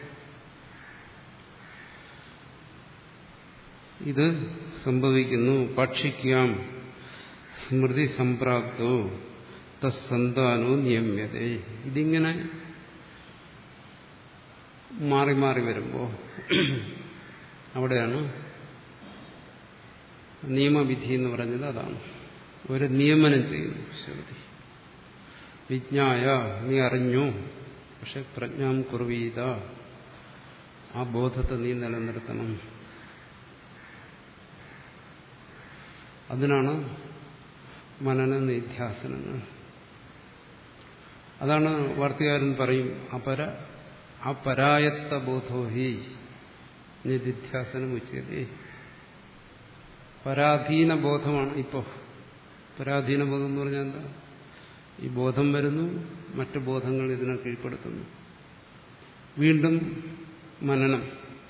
ഇത് സംഭവിക്കുന്നു പക്ഷിക്കാം സ്മൃതി സംപ്രാപ്തോ തസ്സന്താനോ നിയമ്യതേ ഇതിങ്ങനെ മാറി മാറി വരുമ്പോൾ അവിടെയാണ് നിയമവിധി എന്ന് പറഞ്ഞത് അതാണ് ഒരു നിയമനം ചെയ്യുന്നു ശ്രുതി വിജ്ഞായ നീ അറിഞ്ഞു പക്ഷെ പ്രജ്ഞാം കുർവീത ആ ബോധത്തെ നീ നിലനിർത്തണം അതിനാണ് മനന നിധ്യാസനങ്ങൾ അതാണ് വാർത്തകാരൻ പറയും അപര അപരായത്ത ബോധോ ഹി നിധിധ്യാസനം ഉച്ചതേ പരാധീന ബോധമാണ് ഇപ്പോൾ പരാധീന ബോധം എന്ന് പറഞ്ഞാൽ എന്താ ഈ ബോധം വരുന്നു മറ്റു ബോധങ്ങൾ ഇതിനെ കീഴ്പ്പെടുത്തുന്നു വീണ്ടും മനനം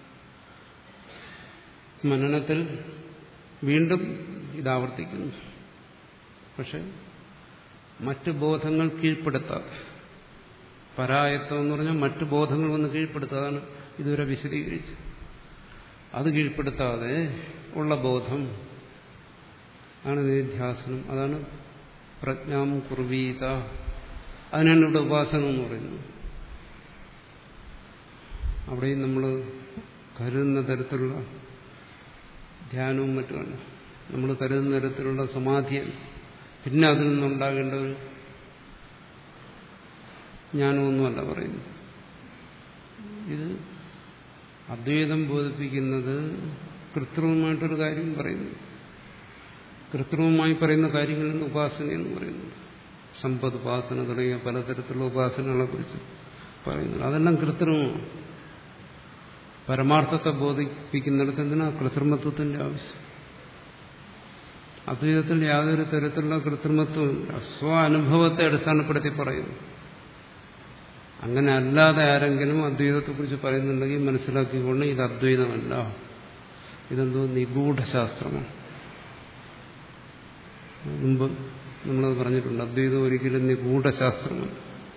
മനനത്തിൽ വീണ്ടും ഇതാവർത്തിക്കുന്നു പക്ഷെ മറ്റു ബോധങ്ങൾ കീഴ്പ്പെടുത്താതെ പരായത്വം എന്ന് പറഞ്ഞാൽ മറ്റു ബോധങ്ങൾ വന്ന് കീഴ്പ്പെടുത്താതാണ് ഇതുവരെ വിശദീകരിച്ച് അത് കീഴ്പ്പെടുത്താതെ ഉള്ള ബോധം ആണ് നിധ്യാസനം അതാണ് പ്രജ്ഞാം കുർവീത അതിനാണ് ഇവിടെ ഉപാസന എന്ന് പറയുന്നത് അവിടെയും നമ്മൾ കരുതുന്ന തരത്തിലുള്ള ധ്യാനവും മറ്റുമല്ല നമ്മൾ കരുതുന്ന തരത്തിലുള്ള സമാധിയാണ് പിന്നെ അതിൽ നിന്നുണ്ടാകേണ്ട ഒരു ജ്ഞാനമൊന്നുമല്ല പറയുന്നു ഇത് അദ്വൈതം ബോധിപ്പിക്കുന്നത് കൃത്രിമമായിട്ടൊരു കാര്യം പറയുന്നു കൃത്രിമമായി പറയുന്ന കാര്യങ്ങളാണ് ഉപാസന എന്ന് പറയുന്നത് സമ്പദ് ഉപാസന തുടങ്ങിയ പലതരത്തിലുള്ള ഉപാസനകളെ കുറിച്ച് പറയുന്നത് അതെല്ലാം കൃത്രിമമാണ് പരമാർത്ഥത്തെ ബോധിപ്പിക്കുന്നിടത്ത് എന്തിനാ കൃത്രിമത്വത്തിന്റെ ആവശ്യം അദ്വൈതത്തിൽ യാതൊരു തരത്തിലുള്ള കൃത്രിമത്വമില്ല സ്വ അനുഭവത്തെ അടിസ്ഥാനപ്പെടുത്തി പറയുന്നു അങ്ങനെ അല്ലാതെ ആരെങ്കിലും അദ്വൈതത്തെക്കുറിച്ച് പറയുന്നുണ്ടെങ്കിൽ മനസ്സിലാക്കിക്കൊണ്ട് ഇത് അദ്വൈതമല്ല ഇതെന്തോ നിഗൂഢശാസ്ത്രമാണ് മുമ്പ് നമ്മളത് പറഞ്ഞിട്ടുണ്ട് അദ്വൈതം ഒരിക്കലും നിഗൂഢശാസ്ത്രമാണ്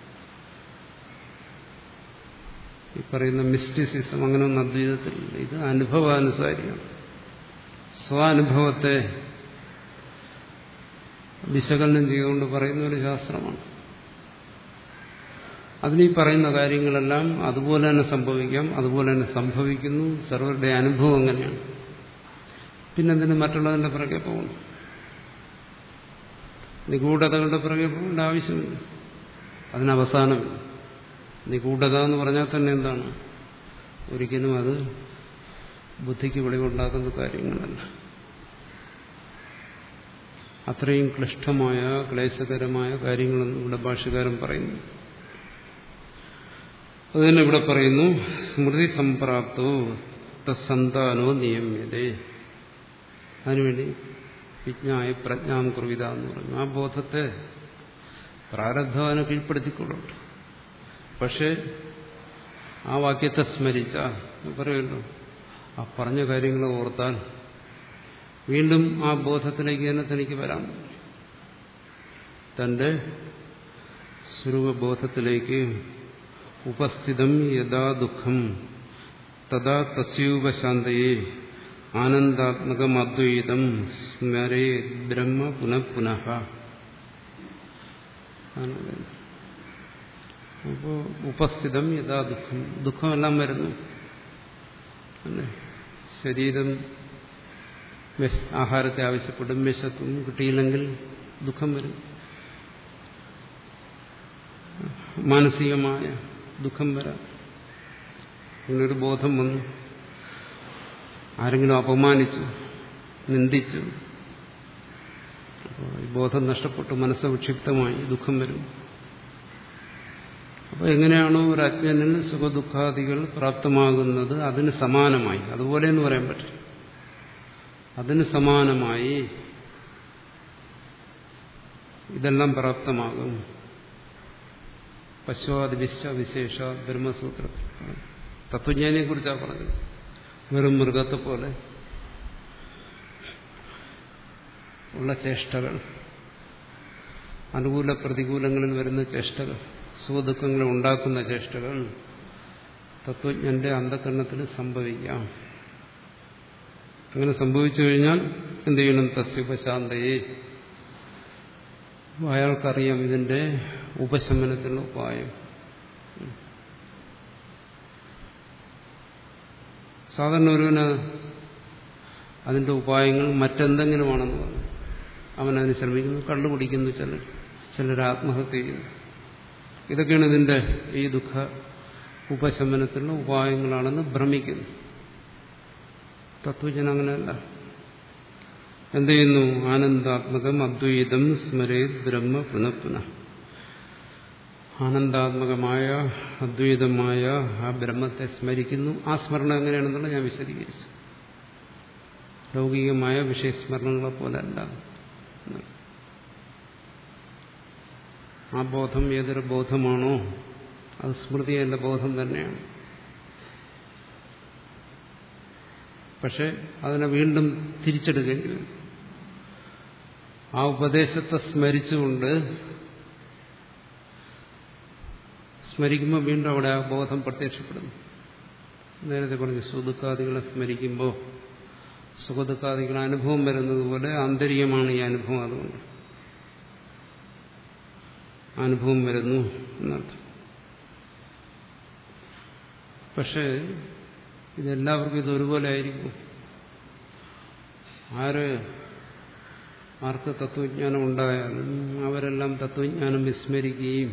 ഈ പറയുന്ന മിസ്റ്റിസിസം അങ്ങനെയൊന്നും അദ്വൈതത്തിലില്ല ഇത് അനുഭവാനുസാരിയാണ് സ്വാനുഭവത്തെ വിശകലനം ചെയ്തുകൊണ്ട് പറയുന്ന ഒരു ശാസ്ത്രമാണ് അതിനീ പറയുന്ന കാര്യങ്ങളെല്ലാം അതുപോലെ തന്നെ സംഭവിക്കാം അതുപോലെ തന്നെ സംഭവിക്കുന്നു സർവരുടെ അനുഭവം അങ്ങനെയാണ് പിന്നെന്തിന് മറ്റുള്ളതിന്റെ പിറകെ പോകുന്നു നിഗൂഢതകളുടെ പിറകെ പോകേണ്ട ആവശ്യമില്ല അതിനവസാനമില്ല നിഗൂഢത എന്ന് പറഞ്ഞാൽ തന്നെ എന്താണ് ഒരിക്കലും അത് ബുദ്ധിക്ക് വെളിവുണ്ടാക്കുന്ന കാര്യങ്ങളല്ല അത്രയും ക്ലിഷ്ടമായ ക്ലേശകരമായ കാര്യങ്ങളൊന്നും ഇവിടെ ഭാഷകാരൻ പറയുന്നു അതുതന്നെ ഇവിടെ പറയുന്നു സ്മൃതി സംപ്രാപ്തോ തസന്താനോ നിയമ്യതേ അതിനുവേണ്ടി വിജ്ഞായ പ്രജ്ഞാം കുർവിത എന്ന് പറഞ്ഞു ആ ബോധത്തെ പ്രാരബ്ധവാനെ കീഴ്പ്പെടുത്തിക്കൊള്ളുണ്ട് പക്ഷേ ആ വാക്യത്തെ സ്മരിച്ച പറയുമല്ലോ ആ പറഞ്ഞ കാര്യങ്ങൾ ഓർത്താൽ വീണ്ടും ആ ബോധത്തിലേക്ക് തന്നെ തനിക്ക് വരാം തന്റെ സ്വരൂപബോധത്തിലേക്ക് ഉപസ്ഥിതം യഥാ ദുഃഖം തഥാ തസ്യൂപശാന്തയെ ആനന്ദാത്മകം അദ്വൈതം സ്മരേ ബ്രഹ്മ പുനഃപുനഃ അപ്പോ ഉപസ്ഥിതം യഥാ ദുഃഖം ദുഃഖമെല്ലാം വരുന്നു അല്ലേ ശരീരം ആഹാരത്തെ ആവശ്യപ്പെടും വിശക്കും കിട്ടിയില്ലെങ്കിൽ ദുഃഖം വരും മാനസികമായ ദുഃഖം വരാം ഇങ്ങനൊരു ബോധം വന്നു ആരെങ്കിലും അപമാനിച്ചു നിന്ദിച്ചു അപ്പോൾ ഈ ബോധം നഷ്ടപ്പെട്ടു മനസ്സ് വിക്ഷിപ്തമായി ദുഃഖം വരും അപ്പോൾ എങ്ങനെയാണോ ഒരു അജ്ഞനിൽ സുഖദുഃഖാദികൾ പ്രാപ്തമാകുന്നത് അതിന് സമാനമായി അതുപോലെ എന്ന് പറയാൻ പറ്റും അതിന് സമാനമായി ഇതെല്ലാം പ്രാപ്തമാകും പശ്വാദി വിശ്വ വിശേഷ ബ്രഹ്മസൂത്രത്തിൽ തത്വജ്ഞാനിയെ കുറിച്ചാണ് പറഞ്ഞത് വെറും മൃഗത്തെ പോലെ ഉള്ള ചേഷ്ടകൾ അനുകൂല പ്രതികൂലങ്ങളിൽ വരുന്ന ചേഷ്ടകൾ സുഖദുഃഖങ്ങളെ ഉണ്ടാക്കുന്ന ചേഷ്ടകൾ തത്വജ്ഞന്റെ അന്ധകരണത്തിൽ സംഭവിക്കാം അങ്ങനെ സംഭവിച്ചു കഴിഞ്ഞാൽ എന്ത് ചെയ്യണം തസ്യുപശാന്തയെ അയാൾക്കറിയാം ഇതിന്റെ ഉപശമനത്തിനുള്ള ഉപായം സാധാരണ ഒരുവന് അതിന്റെ ഉപായങ്ങൾ മറ്റെന്തെങ്കിലുമാണെന്ന് പറഞ്ഞു അവനതിന് ശ്രമിക്കുന്നു കള്ളു കുടിക്കുന്നു ചിലർ ചിലർ ആത്മഹത്യ ചെയ്യുന്നു ഇതൊക്കെയാണ് ഇതിന്റെ ഈ ദുഃഖ ഉപശമനത്തിനുള്ള ഉപായങ്ങളാണെന്ന് ഭ്രമിക്കുന്നു തത്വജന അങ്ങനെയല്ല എന്ത് ചെയ്യുന്നു ആനന്ദാത്മകം അദ്വൈതം സ്മരേ ബ്രഹ്മ പുനഃപുന ആനന്ദാത്മകമായ അദ്വൈതമായ ആ ബ്രഹ്മത്തെ സ്മരിക്കുന്നു ആ സ്മരണം എങ്ങനെയാണെന്നുള്ള ഞാൻ വിശദീകരിച്ചു ലൗകികമായ വിഷയസ്മരണങ്ങളെ പോലല്ല ആ ബോധം ഏതൊരു ബോധമാണോ അത് സ്മൃതിയല്ല ബോധം തന്നെയാണ് പക്ഷെ അതിനെ വീണ്ടും തിരിച്ചെടുക്കേണ്ടി വരും ആ ഉപദേശത്തെ സ്മരിച്ചുകൊണ്ട് സ്മരിക്കുമ്പോൾ വീണ്ടും അവിടെ ആ ബോധം പ്രത്യക്ഷപ്പെടുന്നു നേരത്തെ പറഞ്ഞ് സുദുഃഖാദികളെ സ്മരിക്കുമ്പോൾ സുഖദുഃഖാദികൾ അനുഭവം വരുന്നത് പോലെ ആന്തരികമാണ് ഈ അനുഭവം അതുകൊണ്ട് അനുഭവം വരുന്നു എന്നർത്ഥം പക്ഷേ ഇതെല്ലാവർക്കും ഇത് ഒരുപോലെ ആയിരിക്കും ആര് ആർക്ക് തത്വജ്ഞാനം ഉണ്ടായാലും അവരെല്ലാം തത്വജ്ഞാനം വിസ്മരിക്കുകയും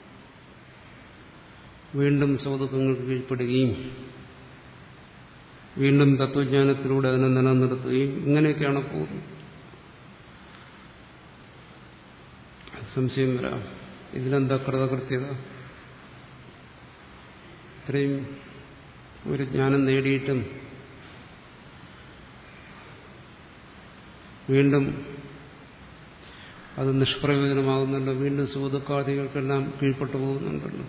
വീണ്ടും സൗദുഖങ്ങൾക്ക് കീഴ്പ്പെടുകയും വീണ്ടും തത്വജ്ഞാനത്തിലൂടെ അതിനെ നിലനിർത്തുകയും ഇങ്ങനെയൊക്കെയാണ് പോകുന്നത് സംശയം വരാം ഇതിലെന്താ കൃതകൃത്യത ഇത്രയും ഒരു ജ്ഞാനം നേടിയിട്ടും വീണ്ടും അത് നിഷ്പ്രയോജനമാകുന്നല്ലോ വീണ്ടും സുഖദുഃഖാദികൾക്കെല്ലാം കീഴ്പ്പെട്ടു പോകുന്നുണ്ടല്ലോ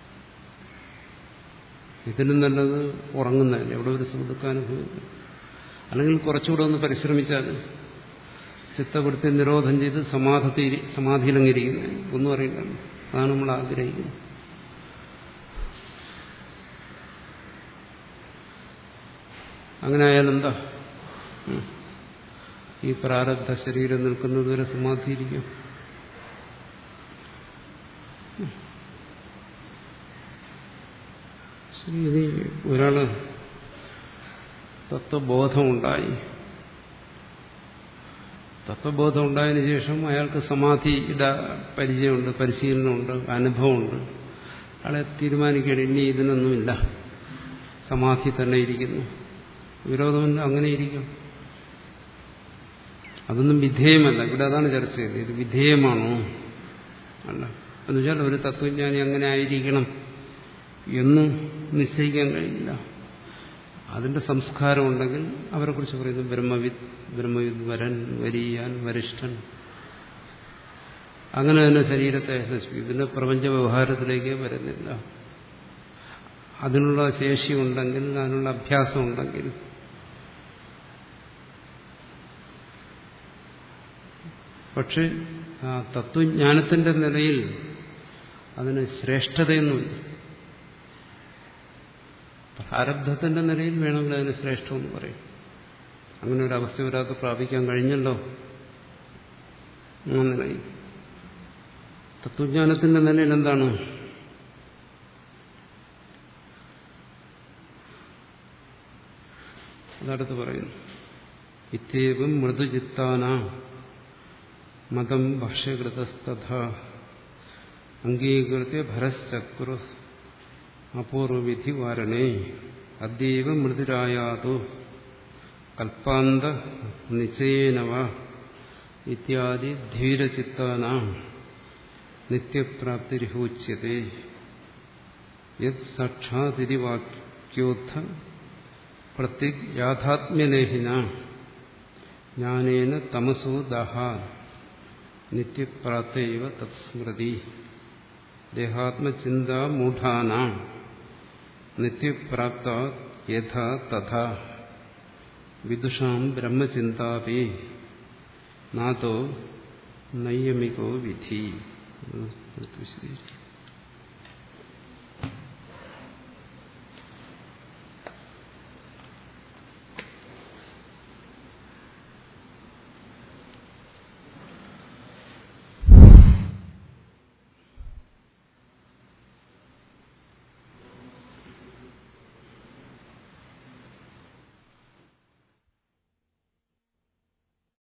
ഇതിനും നല്ലത് ഉറങ്ങുന്നതല്ലേ എവിടെ ഒരു സുഖദുഃഖാനുഭവം അല്ലെങ്കിൽ കുറച്ചുകൂടെ ഒന്ന് പരിശ്രമിച്ചാൽ ചിത്തവൃത്തി നിരോധം ചെയ്ത് സമാധി സമാധിയിലങ്ങിരിക്കുന്നത് ഒന്നും അറിയില്ലല്ലോ അതാണ് നമ്മൾ ആഗ്രഹിക്കുന്നത് അങ്ങനെ ആയാലെന്താ ഈ പ്രാരബ്ധ ശരീരം നിൽക്കുന്നതുവരെ സമാധിയിരിക്കും ശരി ഇനി ഒരാള് തത്വബോധമുണ്ടായി തത്വബോധം ഉണ്ടായതിനു ശേഷം അയാൾക്ക് സമാധിയുടെ പരിചയമുണ്ട് പരിശീലനമുണ്ട് അനുഭവമുണ്ട് അയാളെ തീരുമാനിക്കുകയാണ് ഇനി ഇതിനൊന്നുമില്ല സമാധി തന്നെ ഇരിക്കുന്നു വിരോധമില്ല അങ്ങനെ ഇരിക്കും അതൊന്നും വിധേയമല്ല ഇവിടെ അതാണ് ചർച്ച ചെയ്യുന്നത് ഇത് വിധേയമാണോ അല്ല എന്നുവെച്ചാൽ ഒരു തത്വജ്ഞാനി അങ്ങനെ ആയിരിക്കണം എന്ന് നിശ്ചയിക്കാൻ കഴിയില്ല അതിന്റെ സംസ്കാരം ഉണ്ടെങ്കിൽ അവരെക്കുറിച്ച് പറയുന്നു ബ്രഹ്മവിദ് ബ്രഹ്മവിദ് വരൻ വരിയാൻ വരിഷ്ഠൻ അങ്ങനെ തന്നെ ശരീരത്തെ നശിപ്പിക്കും പിന്നെ പ്രപഞ്ച വ്യവഹാരത്തിലേക്ക് വരുന്നില്ല അതിനുള്ള ശേഷി ഉണ്ടെങ്കിൽ അതിനുള്ള അഭ്യാസം ഉണ്ടെങ്കിൽ പക്ഷെ ആ തത്വജ്ഞാനത്തിന്റെ നിലയിൽ അതിന് ശ്രേഷ്ഠതയൊന്നുമില്ല പ്രാരബ്ധത്തിന്റെ നിലയിൽ വേണമെങ്കിൽ അതിന് ശ്രേഷ്ഠമെന്ന് പറയും അങ്ങനെ ഒരു അവസ്ഥ ഒരാൾക്ക് പ്രാപിക്കാൻ കഴിഞ്ഞല്ലോ ആ നിലയിൽ തത്വജ്ഞാനത്തിന്റെ നിലയിൽ എന്താണ് അതടുത്ത് പറയുന്നു ഇത്യവും മൃദുചിത്താന മതം ഭാഷ്യകൃതസ്തഥ അംഗീകൃത്യ ഭരശ്ചക്രു അപൂർവവിധി വാരണേ അദ്യവ മൃദുരായാതു കൽപ്പാന്ത നിശ്ചയേനവ ഇത്യാദി ധീരചിത്താന നിത്യപ്രാപ്തിരിഹോച്യത്തെ യത് സാക്ഷാതിരി വാക്യോത്ഥ പ്രത്യേക് യാഥാത്മ്യലേഹിന ജ്ഞാനേന തമസോ ദഹ നിത്യപ്രാപ്തൈവ തത്സ്മൃതി ദേഹാത്മചിന്താമൂഢാന നിത്യപ്രാപ്ത യഥാ തഥാ വിദുഷാം ബ്രഹ്മചിന്താപി നാഥോ നൈയമികോ വിധി വിശദീകരിക്കും